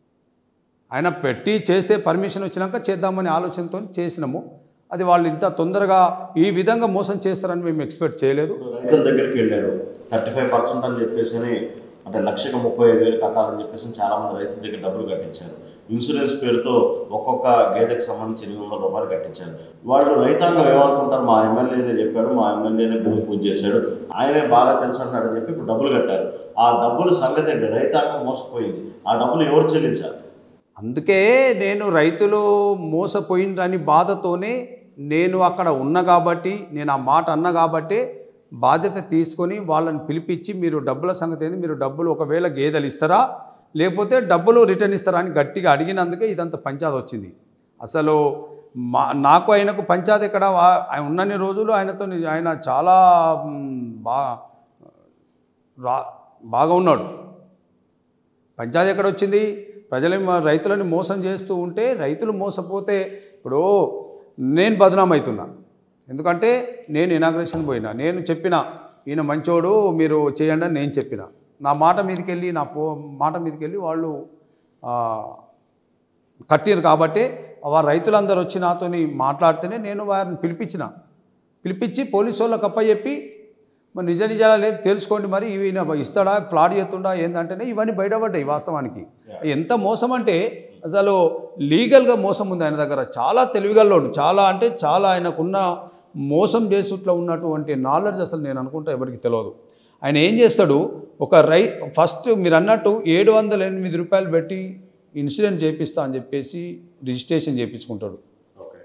ఆయన పెట్టి చేస్తే పర్మిషన్ వచ్చినాక చేద్దామనే ఆలోచనతో చేసినాము అది వాళ్ళు ఇంత తొందరగా ఈ విధంగా మోసం చేస్తారని మేము ఎక్స్పెక్ట్ చేయలేదు ఇప్పుడు రైతుల దగ్గరికి వెళ్ళారు థర్టీ ఫైవ్ పర్సెంట్ అని చెప్పేసి అంటే లక్షకు ముప్పై ఐదు వేలు కట్టాలని చెప్పేసి చాలా మంది రైతుల దగ్గర డబ్బులు కట్టించారు ఇన్సూరెన్స్ పేరుతో ఒక్కొక్క గేదెకి సంబంధించి ఎనిమిది వందల రూపాయలు కట్టించారు వాళ్ళు రైతాంగం ఏమనుకుంటారు మా ఎమ్మెల్యేనే చెప్పాడు మా ఎమ్మెల్యేనే భూమి పూజ చేశాడు ఆయనే బాగా తెలుసు అంటాడని చెప్పి ఇప్పుడు డబ్బులు కట్టారు ఆ డబ్బులు సంగతి ఏంటి రైతాంగం మోసపోయింది ఆ డబ్బులు ఎవరు చెల్లించాలి అందుకే నేను రైతులు మోసపోయిండ్రని బాధతోనే నేను అక్కడ ఉన్న కాబట్టి నేను ఆ మాట అన్న కాబట్టి బాధ్యత తీసుకొని వాళ్ళని పిలిపించి మీరు డబ్బుల సంగతి ఏంది మీరు డబ్బులు ఒకవేళ గేదెలు ఇస్తారా లేకపోతే డబ్బులు రిటర్న్ ఇస్తారా అని గట్టిగా అడిగినందుకే ఇదంతా పంచాయతీ వచ్చింది అసలు మా నాకు ఆయనకు పంచాయతీ ఇక్కడ వా- ఆయన ఉన్నన్ని రోజులు ఆయనతో ఆయన చాలా మ్, బా రా బాగా ఉన్నాడు పంచాయతీ ఎక్కడ వచ్చింది ప్రజలని మ- రైతులని మోసం చేస్తూ ఉంటే రైతులు మోసపోతే ఇప్పుడు నేను బదనాం అవుతున్నా ఎందుకంటే నేను ఇనాగ్రేషన్ పోయినా నేను చెప్పిన ఈయన మంచోడు మీరు చేయండి అని నేను చెప్పిన నా మాట మీదకి వెళ్ళి నా ఫో మాట మీదకి వెళ్ళి వాళ్ళు ఆ, కట్టిరు కాబట్టి వారు రైతులందరూ వచ్చి నాతోని మాట్లాడితేనే నేను వారిని పిలిపించిన పిలిపించి పోలీసు వాళ్ళకి అప్పచెప్పి మరి నిజ నిజాలు లేదు తెలుసుకోండి మరి ఇవి ఈయన ఇస్తాడా ఫ్లాట్ చేస్తుండా ఏంటంటేనే ఇవన్నీ బయటపడ్డాయి వాస్తవానికి ఎంత మోసం అంటే అసలు లీగల్గా మోసం ఉంది ఆయన దగ్గర చాలా తెలివిగల్లోడు చాలా అంటే చాలా ఆయనకున్న మోసం చేసుట్లో ఉన్నటువంటి నాలెడ్జ్ అసలు నేను అనుకుంటా ఎవరికి తెలియదు ఆయన ఏం చేస్తాడు ఒక రై ఫస్ట్ మీరు అన్నట్టు ఏడు వందల ఎనిమిది రూపాయలు పెట్టి ఇన్సూరెన్స్ చేపిస్తా అని చెప్పేసి రిజిస్ట్రేషన్ చేయించుకుంటాడు ఓకే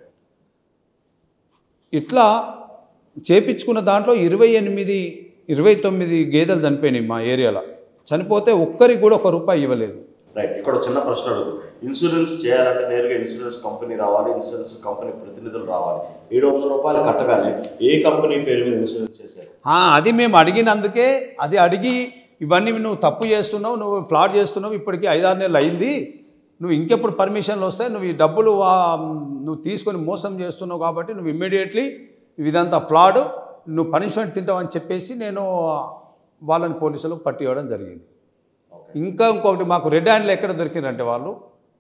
ఇట్లా చేపించుకున్న దాంట్లో ఇరవై ఎనిమిది ఇరవై తొమ్మిది గేదెలు చనిపోయినాయి మా ఏరియాలో చనిపోతే ఒక్కరికి కూడా ఒక రూపాయి ఇవ్వలేదు రైట్ ఇక్కడ ఒక చిన్న ప్రశ్న అడుగుతుంది ఇన్సూరెన్స్ చేయాలంటే నేరుగా ఇన్సూరెన్స్ కంపెనీ రావాలి ఇన్సూరెన్స్ కంపెనీ ప్రతినిధులు రావాలి ఏడు వందల రూపాయలు కట్టగానే ఏ కంపెనీ పేరు మీద ఇన్సూరెన్స్ చేశారు ఆ, అది మేము అడిగినందుకే అది అడిగి ఇవన్నీ నువ్వు తప్పు చేస్తున్నావు నువ్వు ఫ్లాట్ చేస్తున్నావు ఇప్పటికీ ఐదారు నెలలు అయింది నువ్వు ఇంకెప్పుడు పర్మిషన్లు వస్తాయి నువ్వు ఈ డబ్బులు ఆ, నువ్వు తీసుకొని మోసం చేస్తున్నావు కాబట్టి నువ్వు ఇమ్మీడియట్లీ ఇదంతా ఫ్లాడ్ నువ్వు పనిష్మెంట్ తింటావని చెప్పేసి నేను వాళ్ళని పోలీసులకు పట్టి ఇవ్వడం జరిగింది ఓకే ఇంకా ఇంకొకటి మాకు రెడ్ హ్యాండ్లు ఎక్కడ దొరికిందంటే వాళ్ళు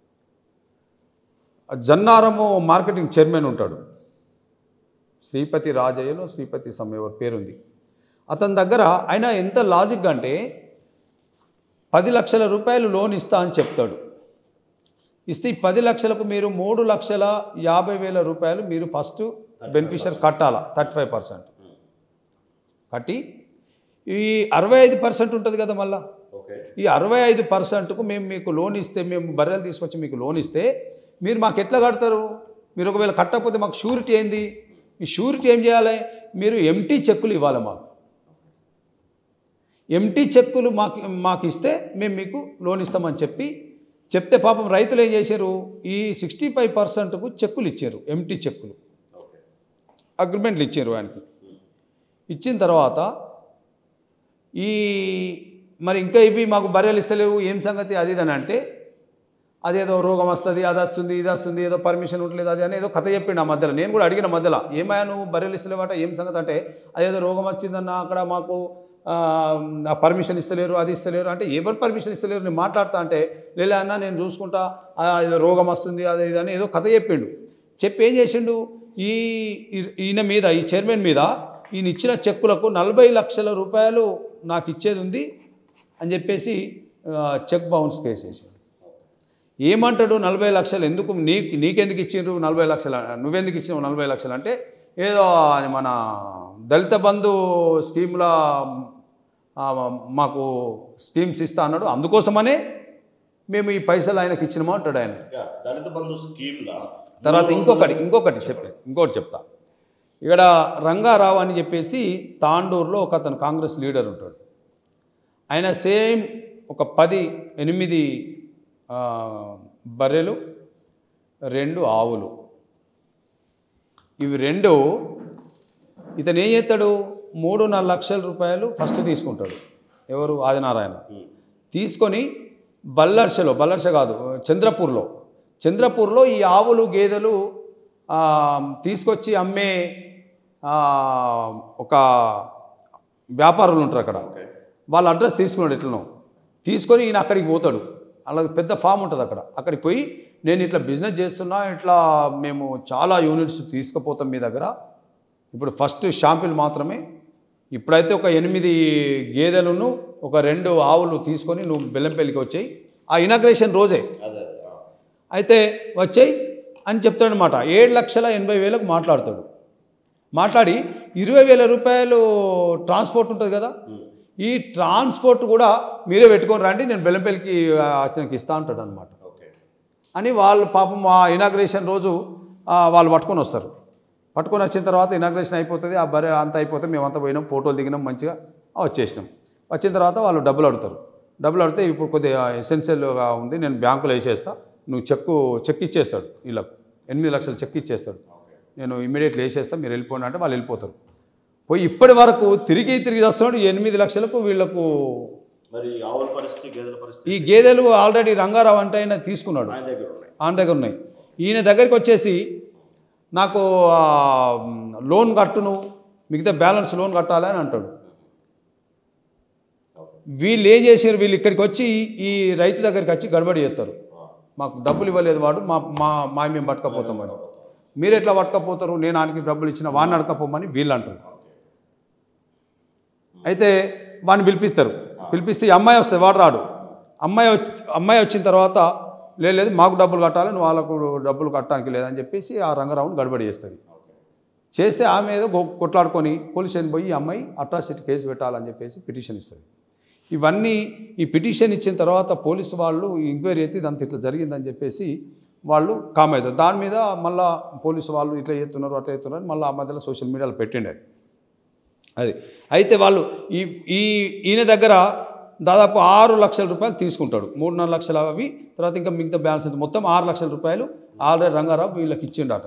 జన్నారము మార్కెటింగ్ చైర్మన్ ఉంటాడు శ్రీపతి రాజయ్యలో శ్రీపతి సమయ పేరుంది అతని దగ్గర ఆయన ఎంత లాజిక్ అంటే పది లక్షల రూపాయలు లోన్ ఇస్తా అని చెప్తాడు ఇస్తే ఈ పది లక్షలకు మీరు మూడు లక్షల యాభై వేల రూపాయలు మీరు ఫస్ట్ బెనిఫిషియర్ కట్టాలా థర్టీ ఫైవ్ పర్సెంట్ కట్టి ఈ అరవై ఐదు పర్సెంట్ ఉంటుంది కదా మళ్ళా ఓకే ఈ అరవై ఐదు పర్సెంట్కు మేము మీకు లోన్ ఇస్తే మేము బర్రెలు తీసుకొచ్చి మీకు లోన్ ఇస్తే మీరు మాకు ఎట్లా కడతారు మీరు ఒకవేళ కట్టకపోతే మాకు షూరిటీ ఏంది ఈ షూరిటీ ఏం చేయాలి మీరు ఎంటీ చెక్కులు ఇవ్వాలి మాకు ఎంటీ చెక్కులు మాకు మాకు ఇస్తే మేము మీకు లోన్ ఇస్తామని చెప్పి చెప్తే పాపం రైతులు ఏం చేశారు ఈ సిక్స్టీ ఫైవ్ పర్సెంట్కు చెక్కులు ఇచ్చారు ఎంటీ చెక్కులు ఓకే అగ్రిమెంట్లు ఇచ్చారు ఆయనకి ఇచ్చిన తర్వాత ఈ మరి ఇంకా ఇవి మాకు బర్రెలు ఇస్తలేవు ఏం సంగతి అది ఇది అని అంటే అదేదో రోగం వస్తుంది అది వస్తుంది ఇది వస్తుంది ఏదో పర్మిషన్ ఉండలేదు అది అని ఏదో కథ చెప్పిండు ఆ మధ్యలో నేను కూడా అడిగిన మధ్యలో ఏమయ్యా నువ్వు బర్రెలు ఇస్తలేవట ఏం సంగతి అంటే అదేదో రోగం వచ్చిందన్న అక్కడ మాకు ఆ, ఆ పర్మిషన్ ఇస్తలేరు అది ఇస్తలేరు అంటే ఎవరు పర్మిషన్ ఇస్తలేరు నేను మాట్లాడతా అంటే లేదా అన్న నేను చూసుకుంటా ఆ, ఏదో రోగం వస్తుంది అది ఇది అని ఏదో కథ చెప్పిండు చెప్పి ఏం చేసిండు ఈ ఈ- ఈయన మీద ఈ చైర్మన్ మీద ఈయన ఇచ్చిన చెక్కులకు నలభై లక్షల రూపాయలు నాకు ఇచ్చేది ఉంది అని చెప్పేసి ఆ, చెక్ బౌన్స్ కేసేసి ఏమంటాడు నలభై లక్షలు ఎందుకు నీ నీకెందుకు ఇచ్చిండ్రు నలభై లక్షలు నువ్వెందుకు ఇచ్చినావు నలభై లక్షలు అంటే ఏదో అది మన దళిత బంధు స్కీమ్ల ఆ, మాకు స్కీమ్స్ ఇస్తా అన్నాడు అందుకోసమనే మేము ఈ పైసలు ఆయనకి ఇచ్చినామా అంటాడు ఆయన యా, దళిత బంధు స్కీమ్లా తర్వాత ఇంకొకటి ఇంకొకటి చెప్పే ఇంకొకటి చెప్తా ఇక్కడ రంగారావు అని చెప్పేసి తాండూరులో ఒక అతను కాంగ్రెస్ లీడర్ ఉంటాడు ఆయన సేమ్ ఒక పది ఎనిమిది ఆ, బర్రెలు రెండు ఆవులు ఇవి రెండు ఇతను ఏం చేస్తాడు మూడున్నర లక్షల రూపాయలు ఫస్ట్ తీసుకుంటాడు ఎవరు ఆదినారాయణ తీసుకొని బల్లర్షలో బల్లర్ష కాదు చంద్రపూర్లో చంద్రపూర్లో ఈ ఆవులు గేదెలు ఆ, తీసుకొచ్చి అమ్మే ఆ, ఒక వ్యాపారులు ఉంటారు అక్కడ ఓకే వాళ్ళ అడ్రస్ తీసుకున్నాడు ఎట్లనో తీసుకొని ఈయన అక్కడికి పోతాడు అలా పెద్ద ఫామ్ ఉంటుంది అక్కడ అక్కడికి పోయి నేను ఇట్లా బిజినెస్ చేస్తున్నా ఇట్లా మేము చాలా యూనిట్స్ తీసుకుపోతాం మీ దగ్గర ఇప్పుడు ఫస్ట్ షాంపిల్ మాత్రమే ఇప్పుడైతే ఒక ఎనిమిది గేదెలను ఒక రెండు ఆవులు తీసుకొని నువ్వు బెల్లంపల్లికి వచ్చాయి ఆ ఇనాగ్రేషన్ రోజే అదే అదే ఆ. అయితే వచ్చాయి అని చెప్తాడనమాట ఏడు లక్షల ఎనభై వేలకు మాట్లాడతాడు మాట్లాడి ఇరవై వేల రూపాయలు ట్రాన్స్పోర్ట్ ఉంటుంది కదా ఈ ట్రాన్స్పోర్ట్ కూడా మీరే పెట్టుకొని రండి నేను బెల్లంపల్లికి ఆ, అతనికి ఇస్తా అంటాడు అనమాట ఓకే అని వాళ్ళు పాపం ఆ ఇనాగ్రేషన్ రోజు ఆ, వాళ్ళు పట్టుకొని వస్తారు పట్టుకొని వచ్చిన తర్వాత ఇనాగ్రేషన్ అయిపోతుంది ఆ బర్రె అంతా అయిపోతే మేమంతా పోయినాం ఫోటోలు దిగినాం మంచిగా ఆ, వచ్చేసినాం వచ్చిన తర్వాత వాళ్ళు డబ్బులు అడుగుతారు డబ్బులు అడిగితే ఇప్పుడు కొద్దిగా ఎసెన్షియల్గా ఉంది నేను బ్యాంకులో వేసేస్తా నువ్వు చెక్కు చెక్ ఇచ్చేస్తాడు వీళ్ళకు ఎనిమిది లక్షలు చెక్ ఇచ్చేస్తాడు నేను ఇమీడియట్లీ వేసేస్తా మీరు వెళ్ళిపోండి అంటే వాళ్ళు వెళ్ళిపోతారు పోయి ఇప్పటి వరకు తిరిగి తిరిగి వస్తున్నాడు ఎనిమిది లక్షలకు వీళ్ళకు మరి ఆవుల పరిస్థితి గేదెల పరిస్థితి ఈ గేదెలు ఆల్రెడీ రంగారావు అంటే ఆయన తీసుకున్నాడు ఆయన దగ్గర ఉన్నాయి ఆయన దగ్గర ఉన్నాయి ఈయన దగ్గరికి వచ్చేసి నాకు ఆ, లోన్ కట్టును మిగతా బ్యాలెన్స్ లోన్ కట్టాలి అని అంటాడు వీళ్ళు ఏం చేశారు వీళ్ళు ఇక్కడికి వచ్చి ఈ రైతు దగ్గరికి వచ్చి గడబడి చేస్తారు మాకు డబ్బులు ఇవ్వలేదు వాడు మా మా మా మేము పట్టుకపోతామని మీరు ఎట్లా పట్టుకపోతారు నేను ఆయనకి డబ్బులు ఇచ్చిన వాడిని అడకపోమని వీళ్ళు అంటారు అయితే వాడిని పిలిపిస్తారు పిలిపిస్తే ఈ అమ్మాయి వస్తుంది వాడు రాడు అమ్మాయి వచ్చి అమ్మాయి వచ్చిన తర్వాత "లేదు, లేదు మాకు డబ్బులు కట్టాలి నువ్వు వాళ్ళకు డబ్బులు కట్టడానికి లేదని చెప్పేసి ఆ రంగరావుని గడబడి చేస్తుంది చేస్తే ఆమె ఏదో గొ- కొట్లాడుకొని పోలీస్ స్టేషన్ పోయి ఈ అమ్మాయి అట్రాసిటీ కేసు పెట్టాలని చెప్పేసి పిటిషన్ ఇస్తుంది ఇవన్నీ ఈ పిటిషన్ ఇచ్చిన తర్వాత పోలీసు వాళ్ళు ఎంక్వైరీ అయితే ఇదంతా ఇట్లా జరిగిందని చెప్పేసి వాళ్ళు కామ్ అవుతారు దాని మీద మళ్ళీ పోలీసు వాళ్ళు ఇట్లా చేస్తున్నారు అట్లా చేస్తున్నారు మళ్ళీ ఆ మధ్యలో సోషల్ మీడియాలో పెట్టిండే అది అది అయితే వాళ్ళు ఈ ఈ ఈయన దగ్గర దాదాపు ఆరు లక్షల రూపాయలు తీసుకుంటాడు మూడున్నర లక్షలు అవి తర్వాత ఇంకా మిగతా బ్యాలెన్స్ ఎంత మొత్తం ఆరు లక్షల రూపాయలు ఆల్రెడీ రంగారావు వీళ్ళకి ఇచ్చిండట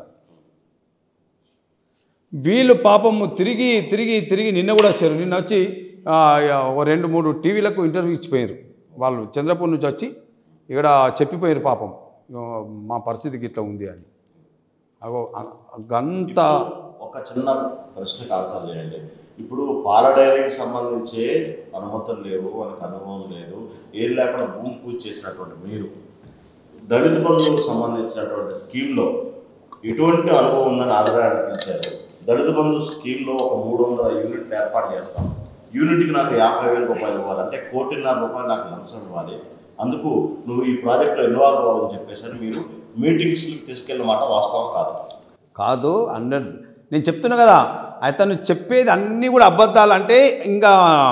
వీళ్ళు పాపము తిరిగి తిరిగి తిరిగి నిన్న కూడా వచ్చారు నిన్న వచ్చి ఆ, ఓ రెండు మూడు టీవీలకు ఇంటర్వ్యూ ఇచ్చిపోయారు వాళ్ళు చంద్రపూర్ నుంచి వచ్చి ఇక్కడ చెప్పిపోయారు పాపం "ఇగో మా పరిస్థితికి ఇట్లా ఉంది అని అగో అ- గంత ఒక చిన్న ప్రశ్నకు ఆన్సర్ చేయండి ఇప్పుడు పాల డైరీకి సంబంధించే అనుమతులు లేవు వాళ్ళకి అనుభవం లేదు ఏం లేకుండా భూమి పూజ చేసినటువంటి మీరు దళిత బంధువులకు సంబంధించినటువంటి స్కీమ్లో ఎటువంటి అనుభవం ఉందని ఆధారాన్ని పిలిచారు దళిత బంధు స్కీమ్లో ఒక మూడు వందల యూనిట్లు ఏర్పాటు చేస్తాం యూనిట్కి నాకు యాభై వేల రూపాయలు ఇవ్వాలి అంటే కోటిన్నర రూపాయలు నాకు లంచం ఇవ్వాలి అందుకు నువ్వు ఈ ప్రాజెక్ట్లో ఇన్వాల్వ్ అవ్వని చెప్పేసి అని మీరు మీటింగ్స్కి తీసుకెళ్ళిన మాట వాస్తవం కాదు కాదు హండ్రెడ్ నేను చెప్తున్నా కదా అతను చెప్పేది అన్నీ కూడా అబద్ధాలు అంటే ఇంకా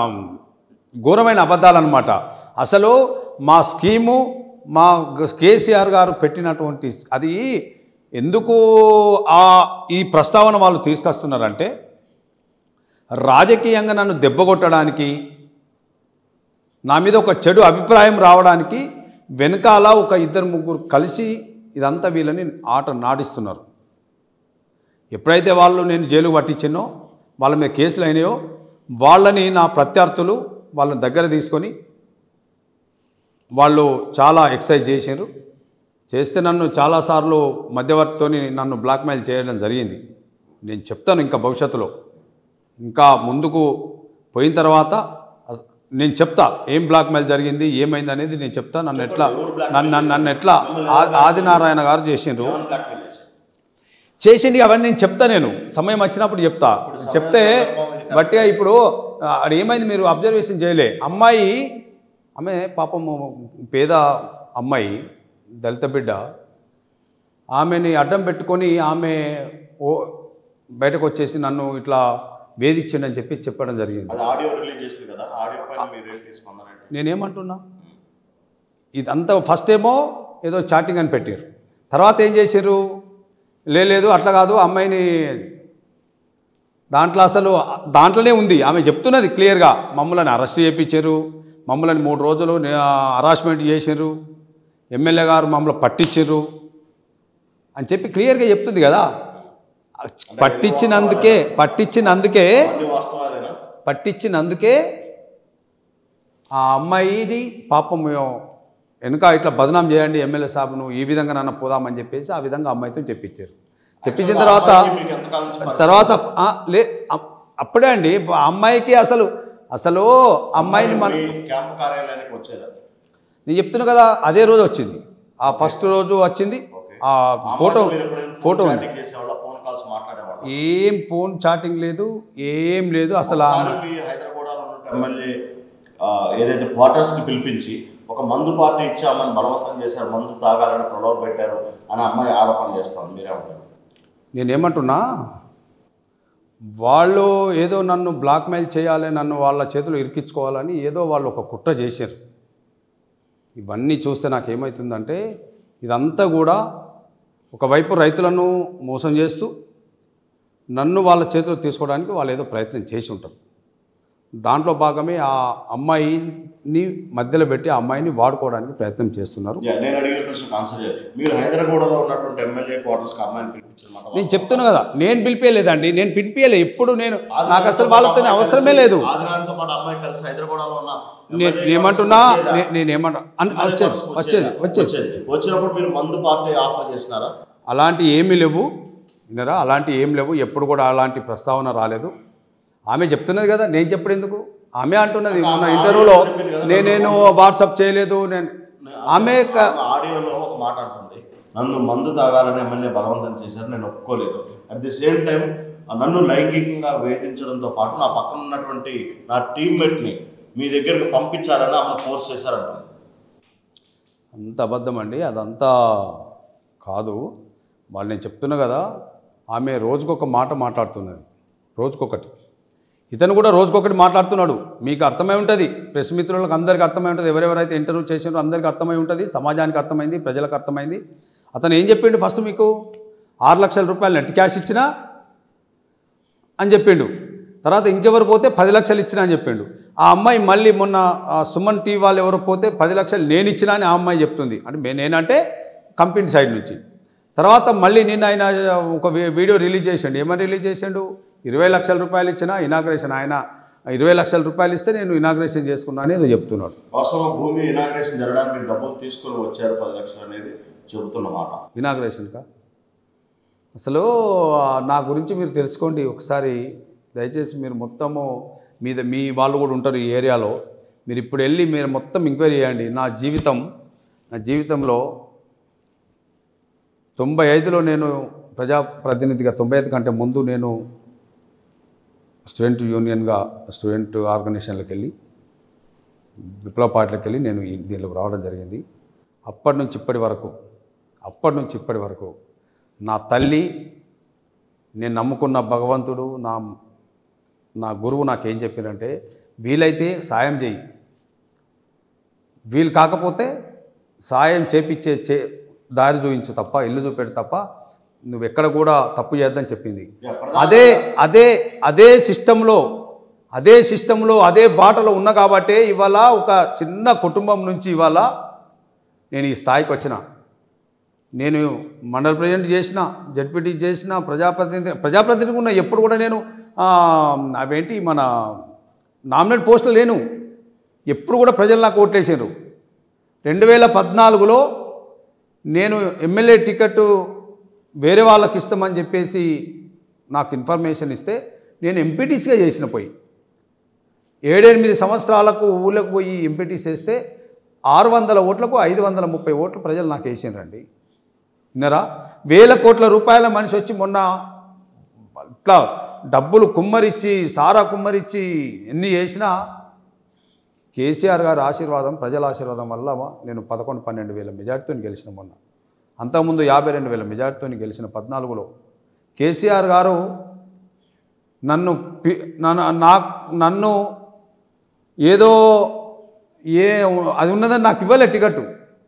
ఘోరమైన అబద్ధాలు అనమాట అసలు మా స్కీము మా గ- కేసీఆర్ గారు పెట్టినటువంటి స్- అది ఎందుకు ఆ ఈ ప్రస్తావన వాళ్ళు తీసుకొస్తున్నారంటే రాజకీయంగా నన్ను దెబ్బకొట్టడానికి నా మీద ఒక చెడు అభిప్రాయం రావడానికి వెనకాల ఒక ఇద్దరు ముగ్గురు కలిసి ఇదంతా వీళ్ళని ఆట నాటిస్తున్నారు ఎప్పుడైతే వాళ్ళు నేను జైలు పట్టించినో వాళ్ళ మీద కేసులు అయినాయో వాళ్ళని నా ప్రత్యర్థులు వాళ్ళని దగ్గర తీసుకొని వాళ్ళు చాలా ఎక్సైజ్ చేశారు చేస్తే నన్ను చాలాసార్లు మధ్యవర్తితోని నన్ను బ్లాక్మెయిల్ చేయడం జరిగింది నేను చెప్తాను ఇంకా భవిష్యత్తులో ఇంకా ముందుకు పోయిన తర్వాత అస- నేను చెప్తా ఏం బ్లాక్మెయిల్ జరిగింది ఏమైంది అనేది నేను చెప్తా నన్ను ఎట్లా నన్ను నన్ను నన్ను ఎట్లా ఆ- ఆదినారాయణ గారు చేసిండ్రు ఏమని బ్లాక్మెయిల్ చేశారు చేసింది అవన్నీ నేను చెప్తా నేను సమయం వచ్చినప్పుడు చెప్తా చెప్తే బట్టిగా ఇప్పుడు ఆ, అది ఏమైంది మీరు అబ్జర్వేషన్ చేయలే అమ్మాయి ఆమె పాపము పేద అమ్మాయి దళిత బిడ్డ ఆమెని అడ్డం పెట్టుకొని ఆమె ఓ బయటకు వచ్చేసి నన్ను ఇట్లా వేధించిండని చెప్పి చెప్పడం జరిగింది అది ఆడియో రిలీజ్ చేసింది కదా ఆడియో పైన మీరు ఏంటి స్పందన ఏంటి? నేనేమంటున్నా ఇదంతా ఫస్ట్ ఏమో ఏదో చాటింగ్ అని పెట్టారు తర్వాత ఏం చేశారు "లే- లేదు అట్లా కాదు అమ్మాయిని దాంట్లో అసలు దాంట్లోనే ఉంది ఆమె చెప్తున్నది క్లియర్గా మమ్మల్ని అరెస్ట్ చేయించారు మమ్మల్ని మూడు రోజులు హరాస్మెంట్ చేశారు ఎమ్మెల్యే గారు మమ్మల్ని పట్టించారు అని చెప్పి క్లియర్గా చెప్తుంది కదా పట్టించినందుకే పట్టించినందుకే అన్ని వాస్తవాలేనా పట్టించినందుకే ఆ అమ్మాయిని పాపం వెనుక ఇట్లా బదనాం చేయండి ఎమ్మెల్యే సాబ్ను ఈ విధంగా నన్ను పోదామని చెప్పేసి ఆ విధంగా అమ్మాయితో చెప్పించారు చెప్పించిన తర్వాత అమ్మాయికి మీకు ఎంతకాలం నుంచి పరిచయం? తర్వాత ఆ, లే అప్- అప్పుడే అండి ఆ అమ్మాయికి అసలు అసలు అమ్మాయిని మన మీ క్యాంపు కార్యాలయానికి వచ్చేదా నేను చెప్తున్నా కదా అదే రోజు వచ్చింది ఆ ఫస్ట్ రోజు వచ్చింది ఆ ఫోటో మీరు ఎప్పుడైనా ఫోటో ఉంది చాటింగ్ చేసేవాళ్ళ ఫోన్ కాల్స్ మాట్లాడేవాళ్ళ ఏం ఫోన్ చాటింగ్ లేదు ఏం లేదు అసలు ఆ- ఒకసారి మీ హైదరాబాద్లో ఉన్న ఎమ్మెల్యే ఆ, ఏదైతే క్వార్టర్స్ కి పిలిపించి ఒక మందు పార్టీ ఇచ్చి ఆమెను బలవంతం చేశారు మందు తాగాలని ప్రలోభ పెట్టారు అని అమ్మాయి ఆరోపణ చేస్తాను మీరేమంటారు నేనేమంటున్నా వాళ్ళు ఏదో నన్ను బ్లాక్మెయిల్ చేయాలి నన్ను వాళ్ళ చేతులు ఇరికించుకోవాలని ఏదో వాళ్ళు ఒక కుట్ర చేశారు ఇవన్నీ చూస్తే నాకు ఏమవుతుందంటే ఇదంతా కూడా ఒకవైపు రైతులను మోసం చేస్తూ నన్ను వాళ్ళ చేతులు తీసుకోవడానికి వాళ్ళు ఏదో ప్రయత్నం చేసి ఉంటారు దాంట్లో భాగమే ఆ అమ్మాయిని మధ్యలో పెట్టి ఆ అమ్మాయిని వాడుకోవడానికి ప్రయత్నం చేస్తున్నారు యా, నేను అడిగిన ప్రశ్నకు ఆన్సర్ చేయండి మీరు హైదరాబాద్లో ఉన్నటువంటి ఎమ్మెల్యే క్వార్టర్స్కి అమ్మాయిని పిలిపించమాట నేను చెప్తున్నా కదా నేను పిలిపేయలేదండి నేను పిలిపియలే ఎప్పుడు నేను నాకు అసలు వాళ్ళతో అవసరమే లేదు ఆదినారాయణతో పాటు అమ్మాయి కలిసి హైదరాబాద్లో ఉన్న నేను ఎమ్మెల్యే ఏమంటున్నా క్వార్టర్స్కి వచ్చేదా? నే- నేను ఏమంటా అన్- ఎమ్మెల్యే వచ్చేది క్వార్టర్స్కి వచ్చేది వచ్చేదా? వచ్చేది వచ్చినప్పుడు మీరు మందు పార్టీ ఆఫర్ చేసినారా అలాంటి ఏమీ లేవు వినరా అలాంటి ఏం లేవు ఎప్పుడు కూడా అలాంటి ప్రస్తావన రాలేదు ఆమె చెప్తున్నది కదా నేను చెప్పడు ఎందుకు ఆమె అంటున్నది మొన్న ఆమె ఇంటర్వ్యూలో చెప్పింది కదా, నేనేను వాట్సాప్ చేయలేదు నేను ఆమె క- ఆమె ఆడియోలో ఒక మాట అంటుంది నన్ను మందు తాగాలని ఎమ్మెల్యే బలవంతం చేశారు నేను ఒప్పుకోలేదు అట్ ది సేమ్ టైం నన్ను లైంగికంగా వేధించడంతో పాటు నా పక్కన ఉన్నటువంటి నా టీమ్మేట్ని మీ దగ్గరకు పంపించాలని ఆమెను ఫోర్స్ చేశారంట అంత అబద్ధం అండి అదంతా కాదు వాళ్ళు నేను చెప్తున్నా కదా ఆమె రోజుకొక మాట మాట్లాడుతున్నది రోజుకొకటి ఇతను కూడా రోజుకొకటి మాట్లాడుతున్నాడు మీకు అర్థమై ఉంటుంది ప్రెస్ మిత్రులకు అందరికీ అర్థమై ఉంటుంది ఎవరెవరైతే ఇంటర్వ్యూ చేసినారో అందరికీ అర్థమై ఉంటుంది సమాజానికి అర్థమైంది ప్రజలకు అర్థమైంది అతను ఏం చెప్పిండు ఫస్ట్ మీకు ఆరు లక్షల రూపాయలు నెట్ క్యాష్ ఇచ్చినా అని చెప్పిండు తర్వాత ఇంకెవరు పోతే పది లక్షలు ఇచ్చినా అని చెప్పిండు ఆ అమ్మాయి మళ్ళీ మొన్న ఆ సుమన్ టీ వాళ్ళు ఎవరు పోతే పది లక్షలు నేను ఇచ్చినా అని ఆ అమ్మాయి చెప్తుంది అంటే మే- నేనంటే కంపెనీ సైడ్ నుంచి తర్వాత మళ్ళీ నిన్న ఆయన ఒక వీ- వీడియో రిలీజ్ చేసిండు ఏమని రిలీజ్ చేసిండు ఇరవై లక్షల రూపాయలు ఇచ్చిన ఇనాగ్రేషన్ ఆయన ఇరవై లక్షల రూపాయలు ఇస్తే నేను ఇనాగ్రేషన్ చేసుకున్నా అని ఏదో చెప్తున్నాడు వాస్తవం భూమి ఇనాగ్రేషన్ జరగడానికి మీరు డబ్బులు తీసుకొని వచ్చారు పది లక్షలు అనేది చెబుతున్న మాట ఇనాగ్రేషన్కా అసలు ఆ, నా గురించి మీరు తెలుసుకోండి ఒకసారి దయచేసి మీరు మొత్తము మీద మీ వాళ్ళు కూడా ఉంటారు ఈ ఏరియాలో మీరు ఇప్పుడు వెళ్ళి మీరు మొత్తం ఎంక్వైరీ చేయండి నా జీవితం నా జీవితంలో తొంభై ఐదులో నేను ప్రజాప్రతినిధిగా తొంభై ఐదు కంటే ముందు నేను స్టూడెంట్ యూనియన్గా స్టూడెంట్ ఆర్గనైజేషన్లకు వెళ్ళి విప్లవ పార్టీలకు వెళ్ళి నేను ఈ దీనిలోకి రావడం జరిగింది అప్పటి నుంచి ఇప్పటి వరకు అప్పటి నుంచి ఇప్పటి వరకు నా తల్లి నేను నమ్ముకున్న భగవంతుడు నా నా గురువు నాకేం చెప్పారంటే వీలైతే సాయం చేయి వీలు కాకపోతే సాయం చేపిచ్చే చే దారి చూపించు తప్ప ఇల్లు చూపెట్టు తప్ప నువ్వు ఎక్కడ కూడా తప్పు చేద్దని చెప్పింది యా, అదే అదే అదే సిస్టంలో అదే సిస్టంలో అదే బాటలో ఉన్నా కాబట్టే ఇవాళ ఒక చిన్న కుటుంబం నుంచి ఇవాళ నేను ఈ స్థాయికి వచ్చిన నేను మండల ప్రెసిడెంట్ చేసిన జడ్పీటీ చేసిన ప్రజాప్రతినిధి ప్రజాప్రతినిధి ఉన్న ఎప్పుడు కూడా నేను ఆ, అవేంటి మన నామినేట్ పోస్టులు లేను ఎప్పుడు కూడా ప్రజలు నాకు ఓట్లేసారు రెండు వేల పద్నాలుగులో నేను ఎమ్మెల్యే టికెట్ వేరే వాళ్ళకి ఇస్తామని చెప్పేసి నాకు ఇన్ఫర్మేషన్ ఇస్తే నేను ఎంపీటీసీగా చేసిన పోయి ఏడెనిమిది సంవత్సరాలకు ఊళ్ళకు పోయి ఎంపీటీసీ వేస్తే ఆరు వందల ఓట్లకు ఐదు వందల ముప్పై ఓట్లు ప్రజలు నాకు వేసిండ్రండి విన్నారా వేల కోట్ల రూపాయల మనిషి వచ్చి మొన్న ఇట్లా డబ్బులు కుమ్మరిచ్చి సారా కుమ్మరిచ్చి ఎన్ని చేసినా కేసీఆర్ గారి ఆశీర్వాదం ప్రజల ఆశీర్వాదం వల్ల నేను పదకొండు పన్నెండు వేల మెజార్టీతో గెలిచిన మొన్న అంతకుముందు యాభై రెండు వేల మెజార్టీతో గెలిచిన పద్నాలుగులో కేసీఆర్ గారు నన్ను పి- నన్ను నా- నన్ను ఏదో ఏ అది ఉన్నదని నాకు ఇవ్వలే టికెట్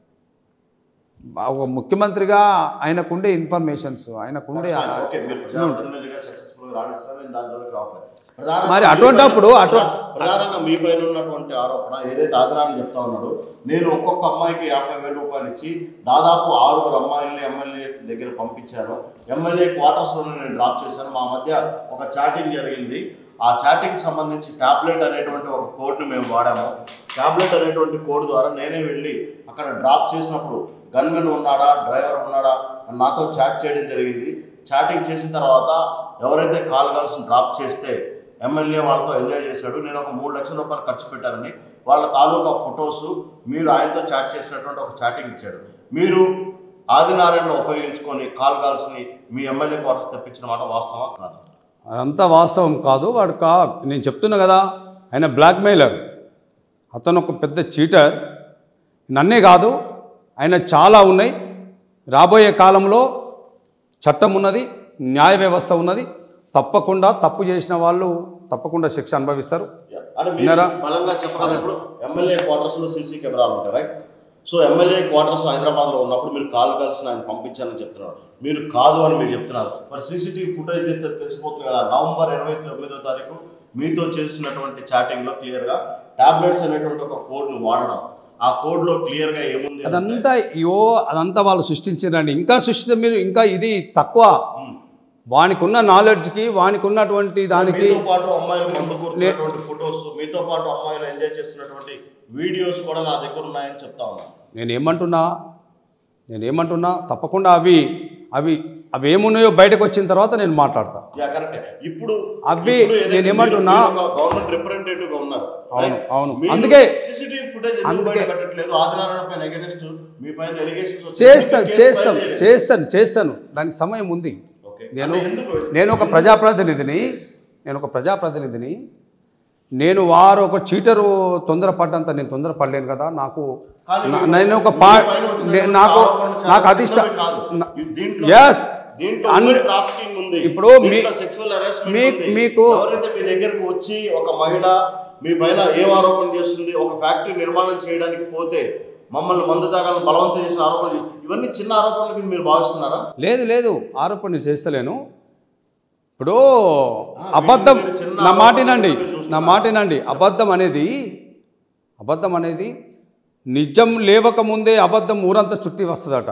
ఒక ముఖ్యమంత్రిగా ఆయనకుండే ఇన్ఫర్మేషన్స్ ఆయనకుండే ఓకే మీరు ప్రజాప్రతినిధిగా సక్సెస్ఫుల్ గా రాణిస్తున్నారు నేను దాంట్లోకి రావట్లేదు ప్రధానంగా మరి మీ అటువంటప్పుడు పైన- అటు- ప్రధానంగా మీ పైన ఉన్నటువంటి ఆరోపణ ఏదైతే ఆదరాన్ని చెప్తా ఉన్నాడు నేను ఒక్కొక్క అమ్మాయికి యాభై వేల రూపాయలు ఇచ్చి దాదాపు ఆరుగురు అమ్మాయిల్ని ఎమ్మెల్యే దగ్గర పంపించాను ఎమ్మెల్యే క్వార్టర్స్ లో నేను డ్రాప్ చేశాను మా మధ్య ఒక చాటింగ్ జరిగింది ఆ చాటింగ్ సంబంధించి టాబ్లెట్ అనేటువంటి ఒక కోడ్ని మేము వాడాము టాబ్లెట్ అనేటువంటి కోడ్ ద్వారా నేనే వెళ్ళి అక్కడ డ్రాప్ చేసినప్పుడు గన్మెన్ ఉన్నాడా డ్రైవర్ ఉన్నాడా అని నాతో చాట్ చేయడం జరిగింది చాటింగ్ చేసిన తర్వాత ఎవరైతే కాల్ గర్ల్స్ని డ్రాప్ చేస్తే ఎమ్మెల్యే వాళ్ళతో ఎంజాయ్ చేశాడు నేను ఒక మూడు లక్షల రూపాయలు ఖర్చు పెట్టానని వాళ్ళ తాలూకా ఫొటోస్ మీరు ఆయనతో చాట్ చేసినటువంటి ఒక చాటింగ్ ఇచ్చాడు మీరు ఆదినారాయణలో ఉపయోగించుకొని కాల్ గర్ల్స్ని మీ ఎమ్మెల్యే క్వార్టర్స్ తెప్పించిన మాట వాస్తవా కాదు అదంతా వాస్తవం కాదు వాడు కా నేను చెప్తున్నా కదా ఆయన బ్లాక్మెయిలర్ అతను ఒక పెద్ద చీటర్ నన్నే కాదు ఆయన చాలా ఉన్నాయి రాబోయే కాలంలో చట్టం ఉన్నది న్యాయ వ్యవస్థ ఉన్నది తప్పకుండా తప్పు చేసిన వాళ్ళు తప్పకుండా శిక్ష అనుభవిస్తారు అంటే మీరు విన్నారా? బలంగా చెప్పగలప్పుడు ఎమ్మెల్యే క్వార్టర్స్ లో సీసీ కెమెరాలు ఉంటాయి right so MLA quarters Hyderabad లో ఉన్నప్పుడు మీరు కాల్ కలిసి ఆయన పంపించాలని చెప్తున్నారు మీరు కాదు అని మీరు చెప్తున్నారు మరి సీసీటీవీ ఫుటేజ్ తె- తెలిసిపోతుంది కదా నవంబర్ ఇరవై తొమ్మిదో తారీఖు మీతో చేసినటువంటి చాటింగ్ లో క్లియర్ గా టాబ్లెట్స్ అనేటువంటి ఒక కోడ్ ను వాడడం ఆ కోడ్ లో క్లియర్ గా ఏముంది అంటే- అదంతా యో అదంతా వాళ్ళు సృష్టించారండి ఇంకా సృష్టిస్తే మీరు ఇంకా ఇది తక్కువ ఉమ్. వానికి ఉన్న నాలెడ్జ్కి వానికి ఉన్నటువంటి దానికి మీతో పాటు అమ్మాయిలు మందు కొడుతున్నటువంటి ఫొటోస్ మీతో పాటు అమ్మాయిలు ఎంజాయ్ చేస్తున్నటువంటి వీడియోస్ కూడా నా దగ్గర ఉన్నాయని చెప్తా ఉన్నా నేను ఏమంటున్నా నేను ఏమంటున్నా తప్పకుండా అవి అవి అవి ఏమున్నాయో బయటకు వచ్చిన తర్వాత నేను మాట్లాడతా యా కరెక్ట్ ఇప్పుడు అవి ఇప్పుడు ఏదైతే నేను ఏమంటున్నా- మీరు- మీరు ఒక గవర్నమెంట్ రిప్రజెంటేటివ్ గా ఉన్నారు అవును, right? అవును. మీరు అందుకే- సీసీటీవీ ఫుటేజ్ ఎందుకు అందుకే- బయట పెట్టట్లేదు ఆదినారాయణ పైన అగేనెస్ట్ మీ పైన ఎలిగేషన్స్ చేస్తాను చేస్తాను చేస్తాను చేస్తాను దానికి సమయం ఉంది ఓకే నేను అంటే ఎందుకు నేను ఒక ప్రజాప్రతినిధిని నేను ఒక ప్రజాప్రతినిధిని నేను వారు ఒక చీటరు తొందరపడ్డంత నేను తొందరపడలేను కదా నాకు కానీ నా- మీరు- నేను ఒక మీ పా పైన వచ్చినటువంటి నే- నాకు ఆరోపణలు చాలా నాకు అధిష్ట చిన్నవి కాదు. నా- దీంట్లో Yes. దీంట్లో అన్ని- ట్రాఫికింగ్ ఉంది ఇప్పుడు మీ- సెక్సువల్ హెరాస్మెంట్ మీ- ఉంది మీకు- ఎవరైతే మీ దగ్గరకు వచ్చి ఒక మహిళ మీ పైన ఏం ఆరోపణ చేస్తుంది ఒక ఫ్యాక్టరీ నిర్మాణం చేయడానికి పోతే మమ్మల్ని మందు తాగాలని బలవంతం చేసిన ఆరోపణలు చేసి- ఇవన్నీ చిన్న ఆరోపణలు కింద మీరు భావిస్తున్నారా లేదు లేదు ఆరోపణ చేస్తలేను ఇప్పుడు ఆ, అబద్ధం మీరు చిన్న నా ఆరోపణ మాటినండి మీరు నా చూస్తున్నారు. మాటినండి అబద్ధం అనేది అబద్ధం అనేది నిజం లేవక ముందే అబద్ధం ఊరంతా చుట్టి వస్తుందట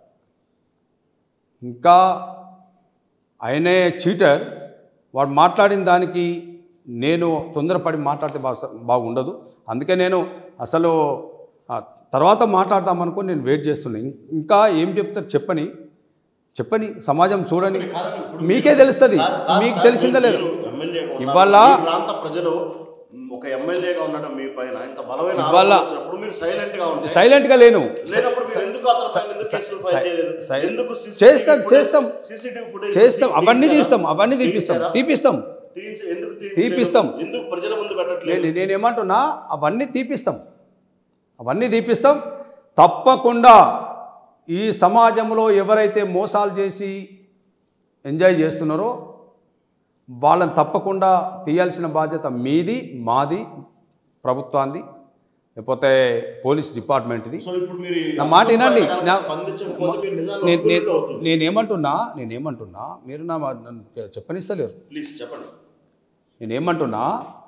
ఇంకా ఆయనే చీటర్ వాడు మాట్లాడిన దానికి నేను తొందరపడి మాట్లాడితే బాగా బాగుండదు అందుకే నేను అసలు ఆ, తర్వాత మాట్లాడదామనుకొని నేను వెయిట్ చేస్తున్నా ఇం- ఇంకా ఏం చెప్తారు చెప్పని చెప్పని సమాజం చూడని కాదండి, ఇప్పుడు మీకే మీరు- తెలుస్తుంది కాదు, కాదు మీకు సార్, తెలిసిందా మీరు లేదు ఎమ్మెల్యేగా ఉన్నారు. ఇవాళ- మీ ప్రాంత ప్రజలు మ్, ఒక ఎమ్మెల్యేగా ఉండడం మీ పైన ఇంత బలమైన ఇవాళ- ఆరోపణలు వచ్చినప్పుడు మీరు సైలెంట్ గా ఉంటే సైలెంట్గా లేను లేనప్పుడు మీరు ఎందుకు అతని పైన ఎందుకు కేసులు ఫైల్ చేయలేదు సై- ఎందుకు చేస్తాం, చేస్తాం. సీసీటీవీ ఫుటేజ్ చేస్తాం అవన్నీ తీస్తాం అవన్నీ తీపిస్తాం తీపిస్తాం తీయించి ఎందుకు తీయించలేదు? తీపిస్తాం. ఎందుకు ప్రజల ముందు పెట్టట్లేదు నేను నేనేమంటున్నా అవన్నీ తీపిస్తాం అవన్నీ తీపిస్తాం తప్పకుండా ఈ సమాజంలో ఎవరైతే మోసాలు చేసి ఎంజాయ్ చేస్తున్నారో వాళ్ళని తప్పకుండా తీయాల్సిన బాధ్యత మీది మాది ప్రభుత్వాన్ని లేకపోతే పోలీస్ డిపార్ట్మెంట్ది సో ఇప్పుడు మీరు ఈ నా మాట వినండి. అంశం నా- పైన స్పందించకపోతే మీరు నిజాన్ని నేను ఒప్పుకున్నట్టు అవుతుంది. నేనేమంటున్నా నేనేమంటున్నా మీరు నా మా- నన్ను చె- చెప్పనిస్తలేరు ప్లీజ్ చెప్పండి నేనేమంటున్నా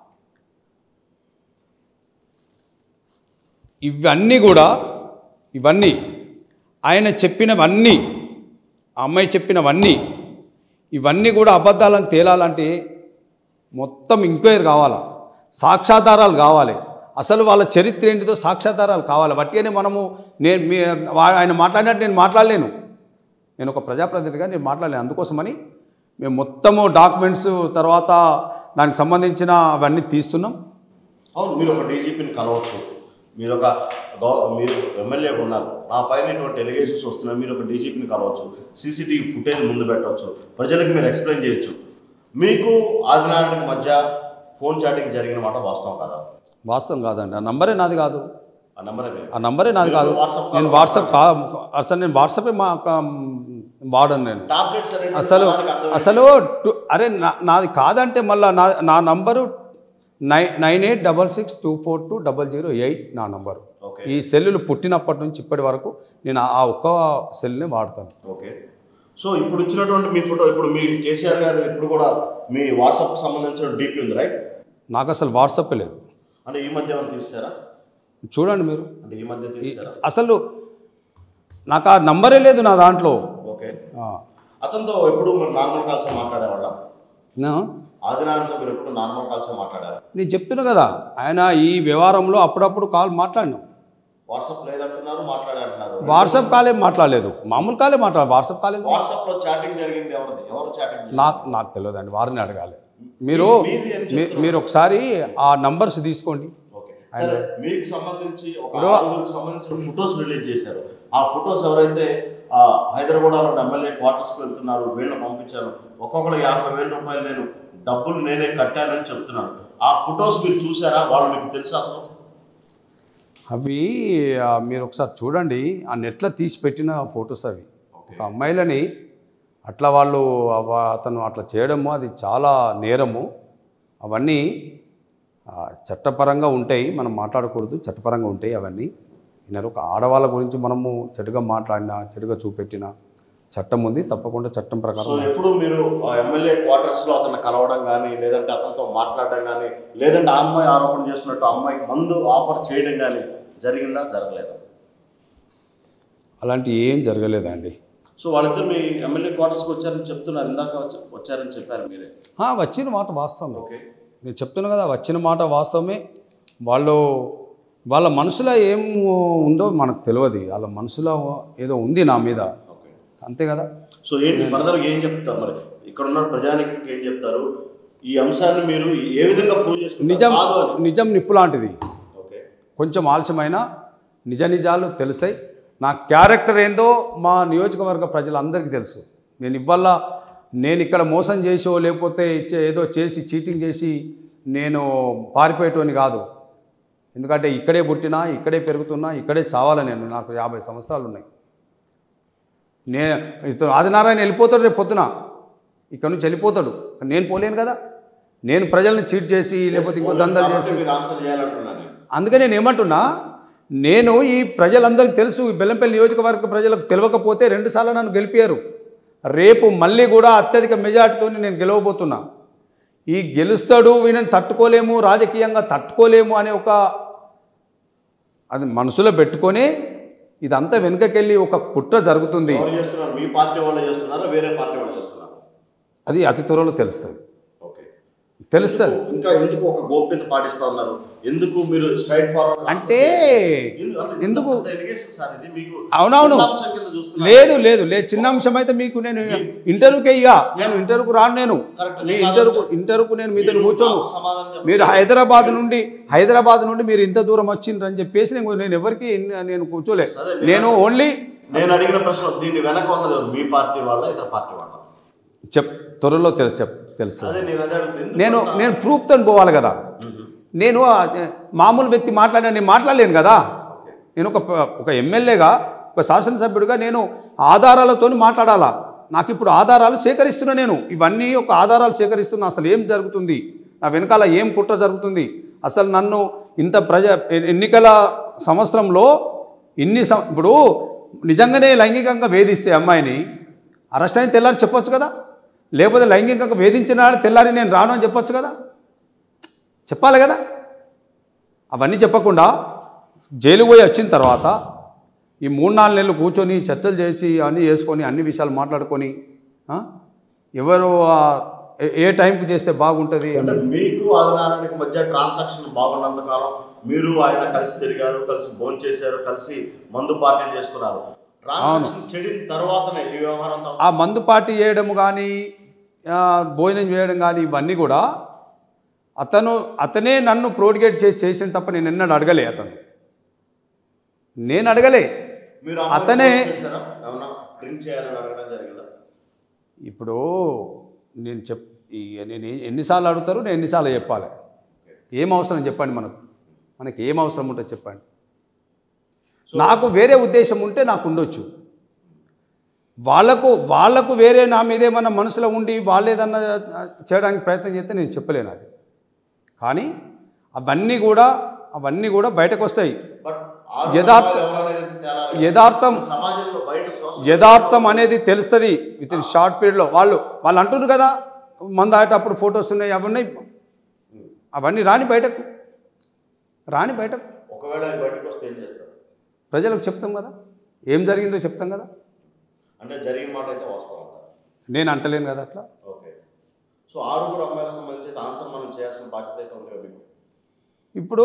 ఇవన్నీ కూడా ఇవన్నీ ఆయన చెప్పినవన్నీ ఆ అమ్మాయి చెప్పినవన్నీ ఇవన్నీ కూడా అబద్ధాలను తేలాలంటే మొత్తం ఎంక్వైరీ కావాలా సాక్ష్యాధారాలు కావాలి అసలు వాళ్ళ చరిత్ర ఏంటిదో సాక్ష్యాధారాలు కావాలి బట్టినే మనము నేను మీ వా- ఆయన మాట్లాడినట్టు నేను మాట్లాడలేను నేను ఒక ప్రజాప్రతినిధిగా నేను మాట్లాడలేను అందుకోసమని మేము మొత్తము డాక్యుమెంట్స్ తర్వాత దానికి సంబంధించిన అవన్నీ తీస్తున్నాం అవును మీరు ఒక డీజీపీని కలవచ్చు మీరు ఒక గవ- మీరు ఎమ్మెల్యేగా ఉన్నారు నా పైన ఇటువంటి ఎలిగేషన్స్ వస్తున్నాయి మీరు ఒక డీజీపీని కలవచ్చు సీసీటీవీ ఫుటేజ్ ముందు పెట్టవచ్చు ప్రజలకు మీరు ఎక్స్ప్లెయిన్ చేయొచ్చు మీకు ఆదినారాయణకి మధ్య ఫోన్ చాటింగ్ జరిగిన మాట వాస్తవం కదా వాస్తవం కాదండి ఆ నంబరే నాది కాదు ఆ నెంబరే లేదు ఆ నంబరే నాది కాదు మీరు వాట్సాప్ నేను వాట్సాప్ కా అసలు నేను వాట్సాపే మా కా- వాడను నేను టాబ్లెట్స్ అనేటువంటి అసలు పదానికి అర్థం ఏంటి? అసలు టు- అరే నా- నాది కాదంటే మళ్ళీ నా నా number nine nine eight double six two four two double zero eight నా నంబరు ఓకే ఈ సెల్లులు పుట్టినప్పటి నుంచి ఇప్పటి వరకు నేను ఆ- ఆ ఒక్క సెల్ని వాడతాను ఓకే సో ఇప్పుడు ఇచ్చినటువంటి మీ ఫోటో ఇప్పుడు మీ కేసీఆర్ గారు ఇప్పుడు కూడా మీ వాట్సాప్ సంబంధించిన డీపీ ఉంది రైట్ నాకు అసలు వాట్సాప్ లేదు అంటే ఈ మధ్య ఏమైనా తీస్తారా చూడండి మీరు అంటే ఈ మధ్య తీస్తారా అసలు నాకు ఆ నంబరే లేదు నా దాంట్లో ఓకే ఆ. అతనితో ఎప్పుడు మీరు నార్మల్ కాల్స్ మాట్లాడేవాళ్ళ నా? ఆదినారాయణతో మీరు ఎప్పుడు నార్మల్ కాల్స్ మాట్లాడారా నేను చెప్తున్నా కదా ఆయన ఈ వ్యవహారంలో అప్పుడప్పుడు కాల్ మాట్లాడినాం వాట్సాప్ లేదంటున్నారు మాట్లాడారంటున్నారు వాట్సాప్ కాలే మాట్లాడలేదు మామూలు కాలే మాట్లాడు వాట్సాప్ కాలేదు వాట్సాప్ లో చాటింగ్ జరిగింది ఎవరిది ఎవరు చాటింగ్ నాకు నాకు తెలియదండి వారిని అడగాలి మీరు మీది అని మీ- మీరు ఒకసారి ఆ నంబర్స్ తీసుకోండి ఓకే సరే మీకు సంబంధించి ఒక ఆరుగురికి సంబంధించిన ఫొటోస్ రిలీజ్ చేశారు ఆ ఫొటోస్ ఎవరైతే ఆ, హైదరాబాద్లో ఎమ్మెల్యే క్వార్టర్స్కి వెళ్తున్నారు వీళ్ళని పంపించారు ఒక్కొక్కరు యాభై వేల రూపాయలు నేను డబ్బులు నేనే కట్టానని చెప్తున్నాను ఆ ఫొటోస్ మీరు చూసారా వాళ్ళు మీకు తెలుసా అసలు అవి ఆ, మీరు ఒకసారి చూడండి ఆ నెట్లో తీసి పెట్టిన ఫొటోస్ అవి ఒక అమ్మాయిలని అట్లా వాళ్ళు అవ- అతను అట్లా చేయడము అది చాలా నేరము అవన్నీ ఆ, చట్టపరంగా ఉంటాయి మనం మాట్లాడకూడదు చట్టపరంగా ఉంటాయి అవన్నీ నేను ఒక ఆడవాళ్ళ గురించి మనము చెడుగా మాట్లాడినా చెడుగా చూపెట్టినా చట్టం ఉంది తప్పకుండా చట్టం సో ప్రకారం ఎప్పుడు మీరు ఆ ఎమ్మెల్యే క్వార్టర్స్ లో అతన్ని కలవడం కానీ లేదంటే అతనితో మాట్లాడడం కానీ లేదంటే ఆ అమ్మాయి ఆరోపణ చేస్తున్నట్టు ఆ అమ్మాయికి మందు ఆఫర్ చేయడం కానీ జరిగిందా జరగలేదా అలాంటి ఏం జరగలేదండి సో వాళ్ళిద్దరు మీ ఎమ్మెల్యే క్వార్టర్స్కి వచ్చారని చెప్తున్నారు ఇందాక వచ్చి- వచ్చారని చెప్పారు మీరే ఆ, వచ్చిన మాట వాస్తవం ఓకే నేను చెప్తున్నా కదా వచ్చిన మాట వాస్తవమే వాళ్ళు వాళ్ళ మనసులో ఏం ఉందో మనకు తెలియదు వాళ్ళ మనసులో ఏదో ఉంది నా మీద ఓకే అంతే కదా సో ఏంటి ఫర్దర్గా ఏం చెప్తారు మరి ఇక్కడ ఉన్న ప్రజానికి ఏం చెప్తారు ఈ అంశాన్ని మీరు ఏ విధంగా ప్రూవ్ చేసుకుంటారు నిజం కాదు అని నిజం నిప్పు లాంటిది ఓకే కొంచెం ఆలస్యమైన నిజ నిజాలు తెలుస్తాయి నా క్యారెక్టర్ ఏందో మా నియోజకవర్గ ప్రజలందరికీ తెలుసు నేను ఇవాళ నేను ఇక్కడ మోసం చేసో లేకపోతే ఇచ్చే ఏదో చేసి చీటింగ్ చేసి నేను పారిపోయేటోని కాదు ఎందుకంటే ఇక్కడే పుట్టినా ఇక్కడే పెరుగుతున్నా ఇక్కడే చావాల నేను నాకు యాభై సంవత్సరాలు ఉన్నాయి నేను ఇతను ఆదినారాయణ వెళ్ళిపోతాడు రేపు పొద్దున ఇక్కడ నుంచి వెళ్ళిపోతాడు నేను పోలేను కదా నేను ప్రజల్ని చీట్ చేసి లేకపోతే ఇంకో దందలు చేసి కాబట్టి మీరు ఆన్సర్ చేయాలంటున్నాను నేను. అందుకని నేను ఏమంటున్నా నేను ఈ ప్రజలందరికీ తెలుసు ఈ బెల్లంపల్లి నియోజకవర్గ ప్రజలకు తెలియకపోతే రెండుసార్లు నన్ను గెలిపారు రేపు మళ్ళీ కూడా అత్యధిక మెజార్టీతో నేను గెలవబోతున్నా ఈ గెలుస్తాడు వీళ్ళని తట్టుకోలేము రాజకీయంగా తట్టుకోలేము అనే ఒక అది మనసులో పెట్టుకొని ఇదంతా వెనుకకెళ్ళి ఒక కుట్ర జరుగుతుంది ఎవరు చేస్తున్నారు మీ పార్టీ వాళ్ళు చేస్తున్నారా వేరే పార్టీ వాళ్ళు చేస్తున్నారు అది అతి త్వరలో తెలుస్తుంది ఓకే తెలుస్తుంది ఇంకా ఎందుకు ఒక గోప్యత పాటిస్తా ఉన్నారు ఎందుకు మీరు స్ట్రైట్ ఫార్వర్డ్ అంటే ఎందుకు సార్ ఇది మీకు అవునవును. చిన్న అంశం కింద చూస్తున్నారు లేదు లేదు లేదు చిన్న అంశం అయితే మీకు నేను ఇంటర్వ్యూకి అయ్యా నేను ఇంటర్వ్యూకు రాను నేను కరెక్ట్. మీ ఇంటర్వ్యూకు ఇంటర్వ్యూకు నేను మీతో మీరు కూర్చోను నాకు సమాధానం చెప్పండి. మీరు హైదరాబాద్ నుండి హైదరాబాద్ నుండి మీరు ఇంత దూరం వచ్చిండ్రు అని చెప్పేసి నేను నేను ఎవరికి నేను కూర్చోలే అదే నేను ఓన్లీ నేను అడిగిన ప్రశ్న దీని వెనక ఉన్నది ఎవరు? మీ పార్టీ వాళ్ళ ఇతర పార్టీ వాళ్ళ చెప్ త్వరలో తెలుసు చెప్ తెలుస్తుంది అదే నేను అదే అడుగుతుంది ఎందుకు నేను అంత- నేను ప్రూఫ్తో పోవాలి కదా నేను ఆ, మామూలు వ్యక్తి మాట్లాడినా నేను మాట్లాడలేను కదా నేను ఒక ప- ఒక ఎమ్మెల్యేగా ఒక శాసనసభ్యుడిగా నేను ఆధారాలతో మాట్లాడాలా నాకు ఇప్పుడు ఆధారాలు సేకరిస్తున్నా నేను ఇవన్నీ ఒక ఆధారాలు సేకరిస్తున్నా అసలు ఏం జరుగుతుంది నా వెనకాల ఏం కుట్ర జరుగుతుంది అసలు నన్ను ఇంత ప్రజ ఎ- ఎన్నికల సంవత్సరంలో ఇన్ని సం ఇప్పుడు నిజంగానే లైంగికంగా వేధిస్తే అమ్మాయిని అరెస్ట్ అయిన తెల్లారి చెప్పొచ్చు కదా లేకపోతే లైంగికంగా వేధించిన నాడు తెల్లారి నేను రాను అని చెప్పొచ్చు కదా చెప్పాలి కదా అవన్నీ చెప్పకుండా జైలు పోయి వచ్చిన తర్వాత ఈ మూడు నాలుగు నెలలు కూర్చొని చర్చలు చేసి అన్నీ చేసుకొని అన్ని విషయాలు మాట్లాడుకొని ఆ, ఎవరు ఆ, ఏ- ఏ టైంకి చేస్తే బాగుంటుంది అంటే మీకు ఆదినారాయణకి మధ్య ట్రాన్సాక్షన్ బాగున్నంత కాలం మీరు ఆయన కలిసి తిరిగారు కలిసి భోజనం చేశారు కలిసి మందు పార్టీలు చేసుకున్నారు ట్రాన్సాక్షన్ చెడిన తర్వాతనే ఈ వ్యవహారం అంతా ఆ మందు పార్టీ చేయడం కానీ ఆ, భోజనం చేయడం కానీ ఇవన్నీ కూడా అతను అతనే నన్ను ప్రోడిగేట్ చేసి చేసిన తప్ప నేను ఎన్నడూ అడగలే అతను నేను అడగలే మీరు అతనే- చేశారా ఏమన్నా డ్రింక్ చేయాలని అడగడం జరిగిందా ఇప్పుడు నేను చెప్ ఈ నేను ఏ- ఎన్నిసార్లు అడుగుతారు నేను ఎన్నిసార్లు చెప్పాలి ఏం అవసరం చెప్పండి మనకు మనకి ఏం అవసరం ఉంటుందో చెప్పండి నాకు వేరే ఉద్దేశం ఉంటే నాకు ఉండొచ్చు వాళ్ళకు వాళ్ళకు వేరే నా మీద ఏమన్నా మనసులో ఉండి వాళ్ళు ఏదన్నా చేయడానికి ప్రయత్నం చేస్తే నేను చెప్పలేను అది కానీ అవన్నీ కూడా అవన్నీ కూడా బయటకు వస్తాయి బట్ యథార్థ- అనేది చాలా యథార్థం సమాజంలో బయట సోషల్ యథార్థం అనేది తెలుస్తుంది విత్ ఇన్ షార్ట్ పీరియడ్లో వాళ్ళు వాళ్ళు అంటున్నారు కదా మంద ఆడేటప్పుడు ఫొటోస్ ఉన్నాయి అవి ఉన్నాయి అవన్నీ రాని బయటకు రాని బయటకు ఒకవేళ అవి బయటకు వస్తే ఏం చేస్తారు ప్రజలకు చెప్తాం కదా ఏం జరిగిందో చెప్తాం కదా అంటే జరిగిన మాట అయితే వాస్తవం అంటారు నేను అంటలేను కదా అట్లా ఓకే సో ఆరుగురు అమ్మాయిలకు సంబంధించి అయితే ఆన్సర్ మనం చేయాల్సిన బాధ్యత అయితే ఉంది కదా మీకు ఇప్పుడు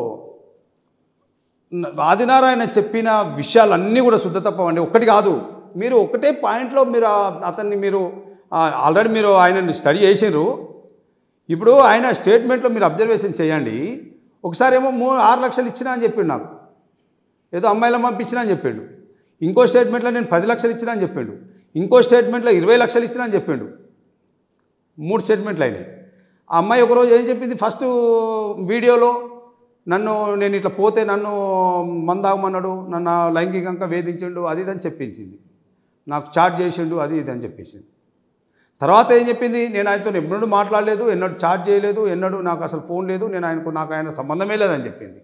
న- ఆదినారాయణ చెప్పిన విషయాలన్నీ కూడా శుద్ధ తప్పవండి ఒక్కటి కాదు మీరు ఒకటే పాయింట్లో మీరు ఆ- అతన్ని మీరు ఆల్రెడీ మీరు ఆయనని స్టడీ చేసిండ్రు ఇప్పుడు ఆయన స్టేట్మెంట్లో మీరు అబ్జర్వేషన్ చేయండి ఒకసారి ఏమో మూడు ఆరు లక్షలు ఇచ్చినా అని చెప్పిండు నాకు ఏదో అమ్మాయిల పంపించినా అని చెప్పిండు ఇంకో స్టేట్మెంట్లో నేను పది లక్షలు ఇచ్చినా అని చెప్పిండు ఇంకో స్టేట్మెంట్లో ఇరవై లక్షలు ఇచ్చినా అని చెప్పిండు మూడు స్టేట్మెంట్లు అయినాయి ఆ అమ్మాయి ఒకరోజు ఏం చెప్పింది ఫస్ట్ వీడియోలో నన్ను నేను ఇట్లా పోతే నన్ను మందాగమన్నాడు నన్ను లైంగికంగా వేధించిండు అది ఇది అని చెప్పించింది నాకు చాట్ చేసిండు అది ఇది అని చెప్పేసింది తర్వాత ఏం చెప్పింది నేను ఆయనతో ఎన్నడూ మాట్లాడలేదు ఎన్నడూ చాట్ చేయలేదు ఎన్నడూ నాకు అసలు ఫోన్ లేదు నేను ఆయనకు నాకు ఆయన సంబంధమే లేదని చెప్పింది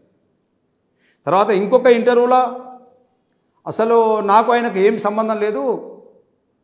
తర్వాత ఇంకొక ఇంటర్వ్యూలో అసలు నాకు ఆయనకు ఏం సంబంధం లేదు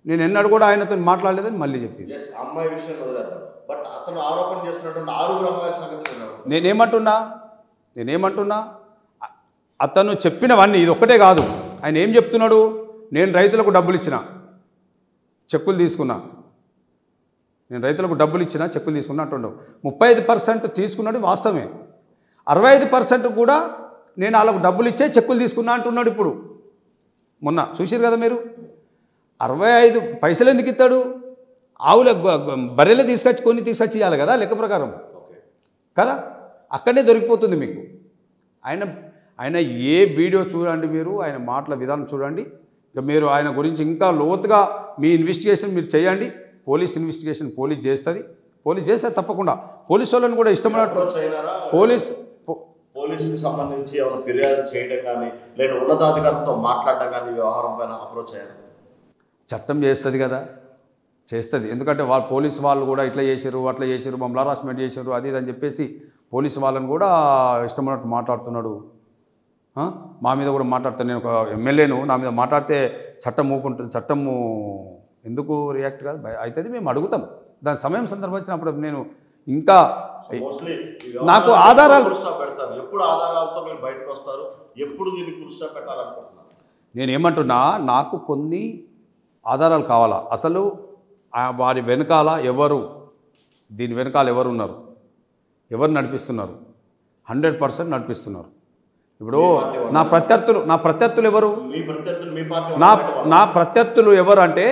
నేను ఎన్నడూ కూడా ఆయనతో మాట్లాడలేదని మళ్ళీ చెప్పింది ఎస్ అమ్మాయి విషయం వదిలేద్దాం బట్ అతను ఆరోపణ చేస్తున్నటువంటి ఆరుగురు అమ్మాయిల సంగతి నేను అడుగుతాను. నేనేమంటున్నా నేనేమంటున్నా అ- అతను చెప్పినవన్నీ ఇది ఒక్కటే కాదు ఆయన ఏం చెప్తున్నాడు నేను రైతులకు డబ్బులు ఇచ్చిన చెక్కులు తీసుకున్నా నేను రైతులకు డబ్బులు ఇచ్చిన చెక్కులు తీసుకున్నా అంటుండవు ముప్పై ఐదు పర్సెంట్ తీసుకున్నాడు వాస్తవమే అరవై ఐదు పర్సెంట్ కూడా నేను వాళ్ళకు డబ్బులు ఇచ్చే చెక్కులు తీసుకున్నా అంటున్నాడు ఇప్పుడు మొన్న చూసారు కదా మీరు అరవై ఐదు పైసలు ఎందుకు ఇస్తాడు ఆవుల గ- గ- బర్రెలే తీసుకొచ్చి కొన్ని తీసుకొచ్చి ఇవ్వాలి కదా లెక్క ప్రకారం ఓకే కదా అక్కడనే దొరికిపోతుంది మీకు ఆయన ఆయన ఏ వీడియో చూడండి మీరు ఆయన మాటల విధానం చూడండి ఇక మీరు ఆయన గురించి ఇంకా లోతుగా మీ ఇన్వెస్టిగేషన్ మీరు చేయండి పోలీస్ ఇన్వెస్టిగేషన్ పోలీస్ చేస్తుంది పోలీస్ చేస్తే తప్పకుండా పోలీస్ వాళ్ళని కూడా ఇష్టమైనట్టు అప్రోచ్ అయినారా పోలీస్ పో- పోలీసుకి సంబంధించి ఏమైనా ఫిర్యాదు చేయడం కానీ లేదా ఉన్నతాధికారులతో మాట్లాడటం కానీ ఈ వ్యవహారం పైన అప్రోచ్ అయ్యారు చట్టం చేస్తుంది కదా చేస్తుంది ఎందుకంటే వాళ్ళు పోలీసు వాళ్ళు కూడా ఇట్లా చేశారు అట్లా చేశారు మమ్మల్ని హరాస్మెంట్ చేశారు అది ఇది అని చెప్పేసి పోలీసు వాళ్ళని కూడా ఇష్టమైనట్టు మాట్లాడుతున్నాడు ఆ? మా మీద కూడా మాట్లాడతాను నేను ఒక ఎమ్మెల్యేను నా మీద మాట్లాడితే చట్టం ఊకుంటుంది చట్టము ఎందుకు రియాక్ట్ కాదు భయ- అవుతుంది మేము అడుగుతాం దాని సమయం సందర్భించినప్పుడు నేను ఇంకా మోస్ట్లీ నాకు ఆధారాలు- ఫుల్ స్టాప్ పెడతారు ఎప్పుడు ఆధారాలతో మీరు బయటకు వస్తారు ఎప్పుడు దీనికి ఫుల్ స్టాప్ పెట్టాలనుకుంటున్నారు నేను ఏమంటున్నా నాకు కొన్ని ఆధారాలు కావాలా అసలు ఆ వారి వెనకాల ఎవరు దీని వెనకాల ఎవరు ఉన్నారు ఎవరు నడిపిస్తున్నారు హండ్రెడ్ పర్సెంట్ నడిపిస్తున్నారు ఇప్పుడు నా ప్రత్యర్థులు నా ప్రత్యర్థులు ఎవరు మీ ప్రత్యర్థులు మీ పార్టీ నా వాళ్ళు బయట నా ప్రత్యర్థులు ఎవరు అంటే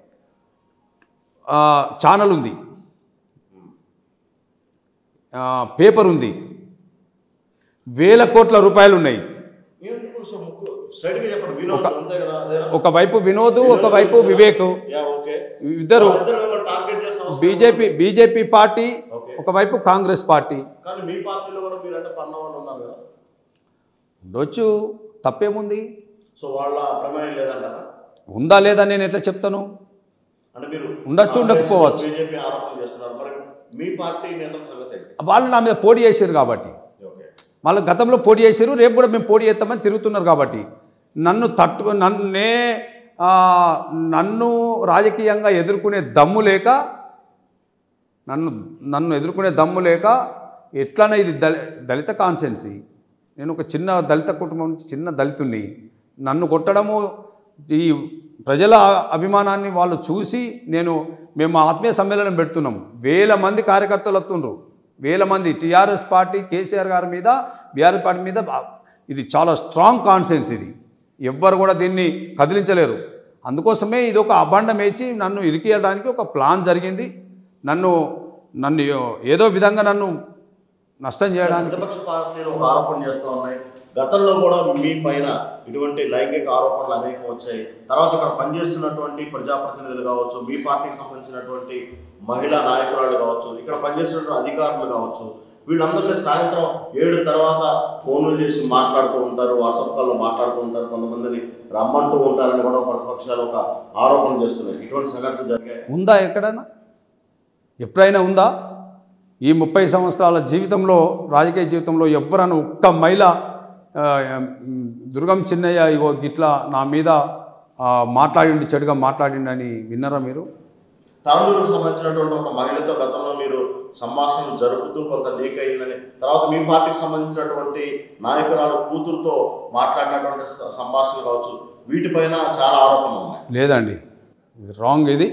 ఆ, ఛానల్ ఉంది ఆ, పేపర్ ఉంది వేల కోట్ల రూపాయలు ఉన్నాయి ఎందుకు సో ముక్కు స్ట్రైట్ గా చెప్పండి వినోద్ అంతే కదా అదేనా? ఒకవైపు వినోద్ ఒకవైపు వివేక్ యా ఓకే ఇద్దరు ఇద్దరు మిమ్మల్ని టార్గెట్ చేసిన అవసరం బీజేపీ బీజేపీ పార్టీ ఓకే ఒకవైపు కాంగ్రెస్ పార్టీ కానీ మీ పార్టీలో కూడా మీరంటే పన్న వాళ్ళు ఉన్నారు కదా ఉండొచ్చు తప్పేముంది సో వాళ్ళ ప్రమేయం లేదంటారా ఉందా లేదా నేను ఎట్లా చెప్తాను అంటే మీరు ఉండొచ్చు, ఉండకపోవచ్చు. బీజేపీ ఆరోపణలు చేస్తున్నారు మరి మీ పార్టీ నేతల సంగతి ఏంటి వాళ్ళు నా మీద పోటీ చేశారు కాబట్టి ఓకే వాళ్ళు గతంలో పోటీ చేశారు రేపు కూడా మేము పోటీ చేస్తామని తిరుగుతున్నారు కాబట్టి నన్ను తట్టు నన్నే ఆ, నన్ను రాజకీయంగా ఎదుర్కొనే దమ్ము లేక నన్ను నన్ను ఎదుర్కొనే దమ్ము లేక ఎట్లనే ఇది దళి దళిత కాన్సెన్సీ నేను ఒక చిన్న దళిత కుటుంబం నుంచి చిన్న దళితుణ్ణి నన్ను కొట్టడము ఈ ప్రజల అభిమానాన్ని వాళ్ళు చూసి నేను మేము ఆత్మీయ సమ్మేళనం పెడుతున్నాం వేల మంది కార్యకర్తలు వస్తుండ్రు వేల మంది టీఆర్ఎస్ పార్టీ కేసీఆర్ గారి మీద బీఆర్ఎస్ పార్టీ మీద ఇది చాలా స్ట్రాంగ్ కాన్సెన్స్ ఇది ఎవ్వరు కూడా దీన్ని కదిలించలేరు అందుకోసమే ఇది ఒక అబండం వేసి నన్ను ఇరికియడానికి ఒక ప్లాన్ జరిగింది నన్ను నన్ను ఏదో విధంగా నన్ను నష్టం చేయడానికి ప్రతిపక్ష పార్టీలు ఒక ఆరోపణ చేస్తూ ఉన్నాయి గతంలో కూడా మీ పైన ఇటువంటి లైంగిక ఆరోపణలు అనేకం వచ్చాయి తర్వాత ఇక్కడ పనిచేస్తున్నటువంటి ప్రజాప్రతినిధులు కావచ్చు మీ పార్టీకి సంబంధించినటువంటి మహిళా నాయకురాలు కావచ్చు ఇక్కడ పనిచేస్తున్నటువంటి అధికారులు కావచ్చు వీళ్ళందరినీ సాయంత్రం ఏడు తర్వాత ఫోన్లు చేసి మాట్లాడుతూ ఉంటారు వాట్సాప్ కాల్లో మాట్లాడుతూ ఉంటారు కొంతమందిని రమ్మంటూ ఉంటారని కూడా ప్రతిపక్షాలు ఒక ఆరోపణ చేస్తున్నాయి ఇటువంటి సంఘటనలు జరిగాయి ఉందా ఎక్కడైనా ఎప్పుడైనా ఉందా ఈ ముప్పై సంవత్సరాల జీవితంలో రాజకీయ జీవితంలో ఎవరైనా ఒక్క మహిళ ఆ, ఉమ్, దుర్గం చిన్నయ్య ఇగో గిట్లా నా మీద ఆ, మాట్లాడిండి చెడుగా మాట్లాడిండని విన్నారా మీరు తాండూరుకు సంబంధించినటువంటి ఒక మహిళతో గతంలో మీరు సంభాషణ జరుపుతూ కొంత లీక్ అయ్యిందని తర్వాత మీ పార్టీకి సంబంధించినటువంటి నాయకురాలు కూతురుతో మాట్లాడినటువంటి స- సంభాషణలు కావచ్చు వీటిపైన చాలా ఆరోపణలు ఉన్నాయి లేదండి ఇది రాంగ్ ఇది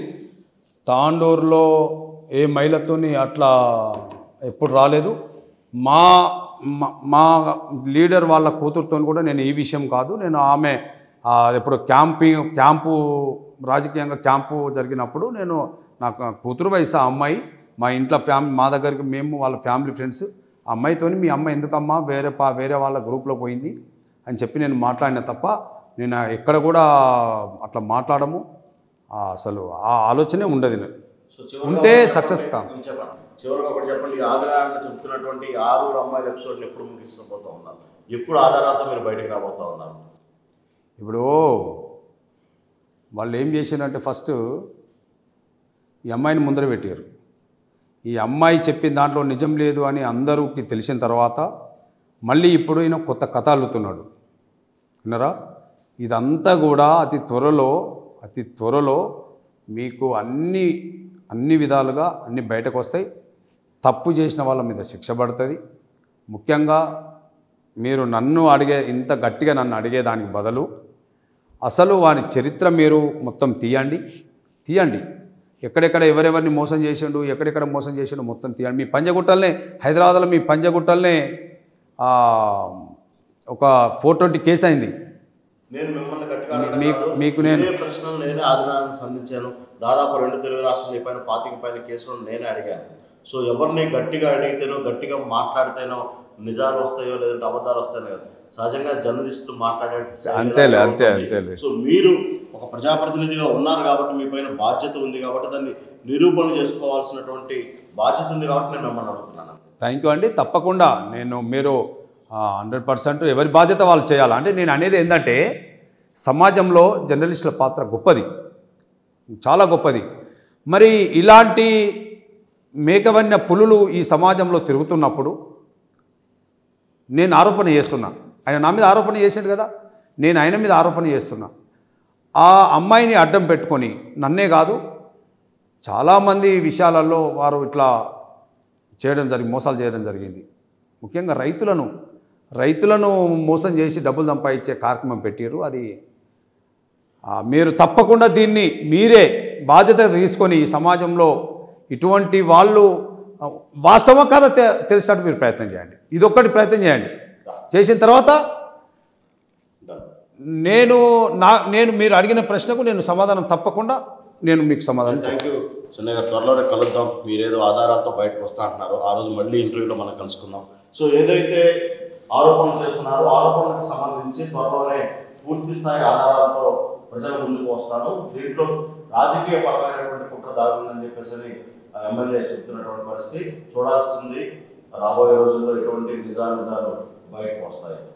తాండూరులో ఏ మహిళతోని అట్లా ఎప్పుడు రాలేదు మా మా- మా లీడర్ వాళ్ళ కూతురుతో కూడా నేను ఈ విషయం కాదు నేను ఆమె ఆ, ఎప్పుడు క్యాంపింగ్ క్యాంపు రాజకీయంగా క్యాంపు జరిగినప్పుడు నేను నాకు కూతురు వయసు ఆ అమ్మాయి మా ఇంట్లో ఫ్యామిలీ మా దగ్గరికి మేము వాళ్ళ ఫ్యామిలీ ఫ్రెండ్స్ ఆ అమ్మాయితోని మీ అమ్మాయి ఎందుకమ్మా వేరే పా వేరే వాళ్ళ గ్రూప్లో పోయింది అని చెప్పి నేను మాట్లాడిన తప్ప నేను ఎక్కడ కూడా అట్లా మాట్లాడము ఆ, అసలు ఆ ఆలోచనే ఉండదు సో చివరిగా ఉంటే ఒకటి success చెప్పండి. కాం. నేను చెప్పండి చివరిగా ఒకటి చెప్పండి ఈ ఆధారాలను చెప్తున్నటువంటి ఈ ఆరుగురు అమ్మాయిల ఎపిసోడ్ని ఎప్పుడు ముగిస్తూ ఉన్నారు ఎప్పుడు ఆధారాలతో మీరు బయటకు రాబోతా ఉన్నారు ఇప్పుడు వాళ్ళు ఏం చేశారంటే ఫస్ట్ ఈ అమ్మాయిని ముందర పెట్టారు ఈ అమ్మాయి చెప్పిన దాంట్లో నిజం లేదు అని అందరికి తెలిసిన తర్వాత మళ్ళీ ఇప్పుడు ఈయన కొత్త కథ అల్లుతున్నాడు విన్నారా ఇదంతా కూడా అతి త్వరలో అతి త్వరలో మీకు అన్ని అన్ని విధాలుగా అన్ని బయటకు వస్తాయి తప్పు చేసిన వాళ్ళ మీద శిక్ష పడుతుంది ముఖ్యంగా మీరు నన్ను అడిగే ఇంత గట్టిగా నన్ను అడిగేదానికి బదులు అసలు వాని చరిత్ర మీరు మొత్తం తీయండి తీయండి ఎక్కడెక్కడ ఎవరెవరిని మోసం చేసిండు ఎక్కడెక్కడ మోసం చేసిండు మొత్తం తీయండి మీ పంజగుట్టలనే హైదరాబాద్లో మీ పంజగుట్టలనే ఆ, ఒక ఫోర్ ట్వంటీ కేసు అయింది నేను మిమ్మల్ని గట్టిగా మీ- అడగడం మీకు- కాదు. మీకు నేను- ఇదే ప్రశ్నలు నేనే ఆదినారాయణ సంధించాను దాదాపు రెండు తెలుగు రాష్ట్రాల పైన పాతిక పైన కేసులను నేనే అడిగాను సో ఎవరిని గట్టిగా అడిగితేనో గట్టిగా మాట్లాడితేనో నిజాలు వస్తాయో లేదంటే అబద్ధాలు వస్తాయో కదా సహజంగా జర్నలిస్టులు మాట్లాడే శైలి అంతేలే, ఎలా అంతే, ఉంటుంది. అంతేలే. సో మీరు ఒక ప్రజాప్రతినిధిగా ఉన్నారు కాబట్టి మీ పైన బాధ్యత ఉంది కాబట్టి దాన్ని నిరూపణ చేసుకోవాల్సినటువంటి బాధ్యత ఉంది కాబట్టి నేను మిమ్మల్ని అడుగుతున్నాను అంతే. థ్యాంక్ యూ అండి తప్పకుండా నేను మీరు హండ్రెడ్ పర్సెంట్ ఎవరి బాధ్యత వాళ్ళు చేయాలి అంటే నేను అనేది ఏంటంటే సమాజంలో జర్నలిస్టుల పాత్ర గొప్పది చాలా గొప్పది మరి ఇలాంటి మేకవన్య పులులు ఈ సమాజంలో తిరుగుతున్నప్పుడు నేను ఆరోపణ చేస్తున్నా ఆయన నా మీద ఆరోపణ చేసాడు కదా నేను ఆయన మీద ఆరోపణ చేస్తున్నా ఆ అమ్మాయిని అడ్డం పెట్టుకొని నన్నే కాదు చాలామంది విషయాలలో వారు ఇట్లా చేయడం జరిగి మోసాలు చేయడం జరిగింది ముఖ్యంగా రైతులను రైతులను మోసం చేసి డబ్బులు సంపాదించే కార్యక్రమం పెట్టారు అది ఆ, మీరు తప్పకుండా దీన్ని మీరే బాధ్యత తీసుకొని ఈ సమాజంలో ఇటువంటి వాళ్ళు ఆ, వాస్తవం కదా తె- తెలిసినట్టు మీరు ప్రయత్నం చేయండి ఇది ఒక్కటి ప్రయత్నం చేయండి చేసిన తర్వాత Done. నేను నా నేను మీరు అడిగిన ప్రశ్నకు నేను సమాధానం తప్పకుండా నేను మీకు సమాధానం థ్యాంక్ యూ చిన్నగా త్వరలోనే కలుద్దాం మీరేదో ఆధారాలతో బయటకు వస్తా అంటున్నారు ఆ రోజు మళ్ళీ ఇంటర్వ్యూలో మనం కలుసుకుందాం సో ఏదైతే ఆరోపణలు చేస్తున్నారో ఆరోపణలకు సంబంధించి త్వరలోనే పూర్తి స్థాయి ఆధారాలతో ప్రజల ముందుకు వస్తాను దీంట్లో రాజకీయ పరమైనటువంటి కుట్ర దాగుందని చెప్పేసి ఆ ఎమ్మెల్యే చెప్తున్నటువంటి పరిస్థితి చూడాల్సింది రాబోయే రోజుల్లో ఎటువంటి నిజానిజాలు బయటకు వస్తాయి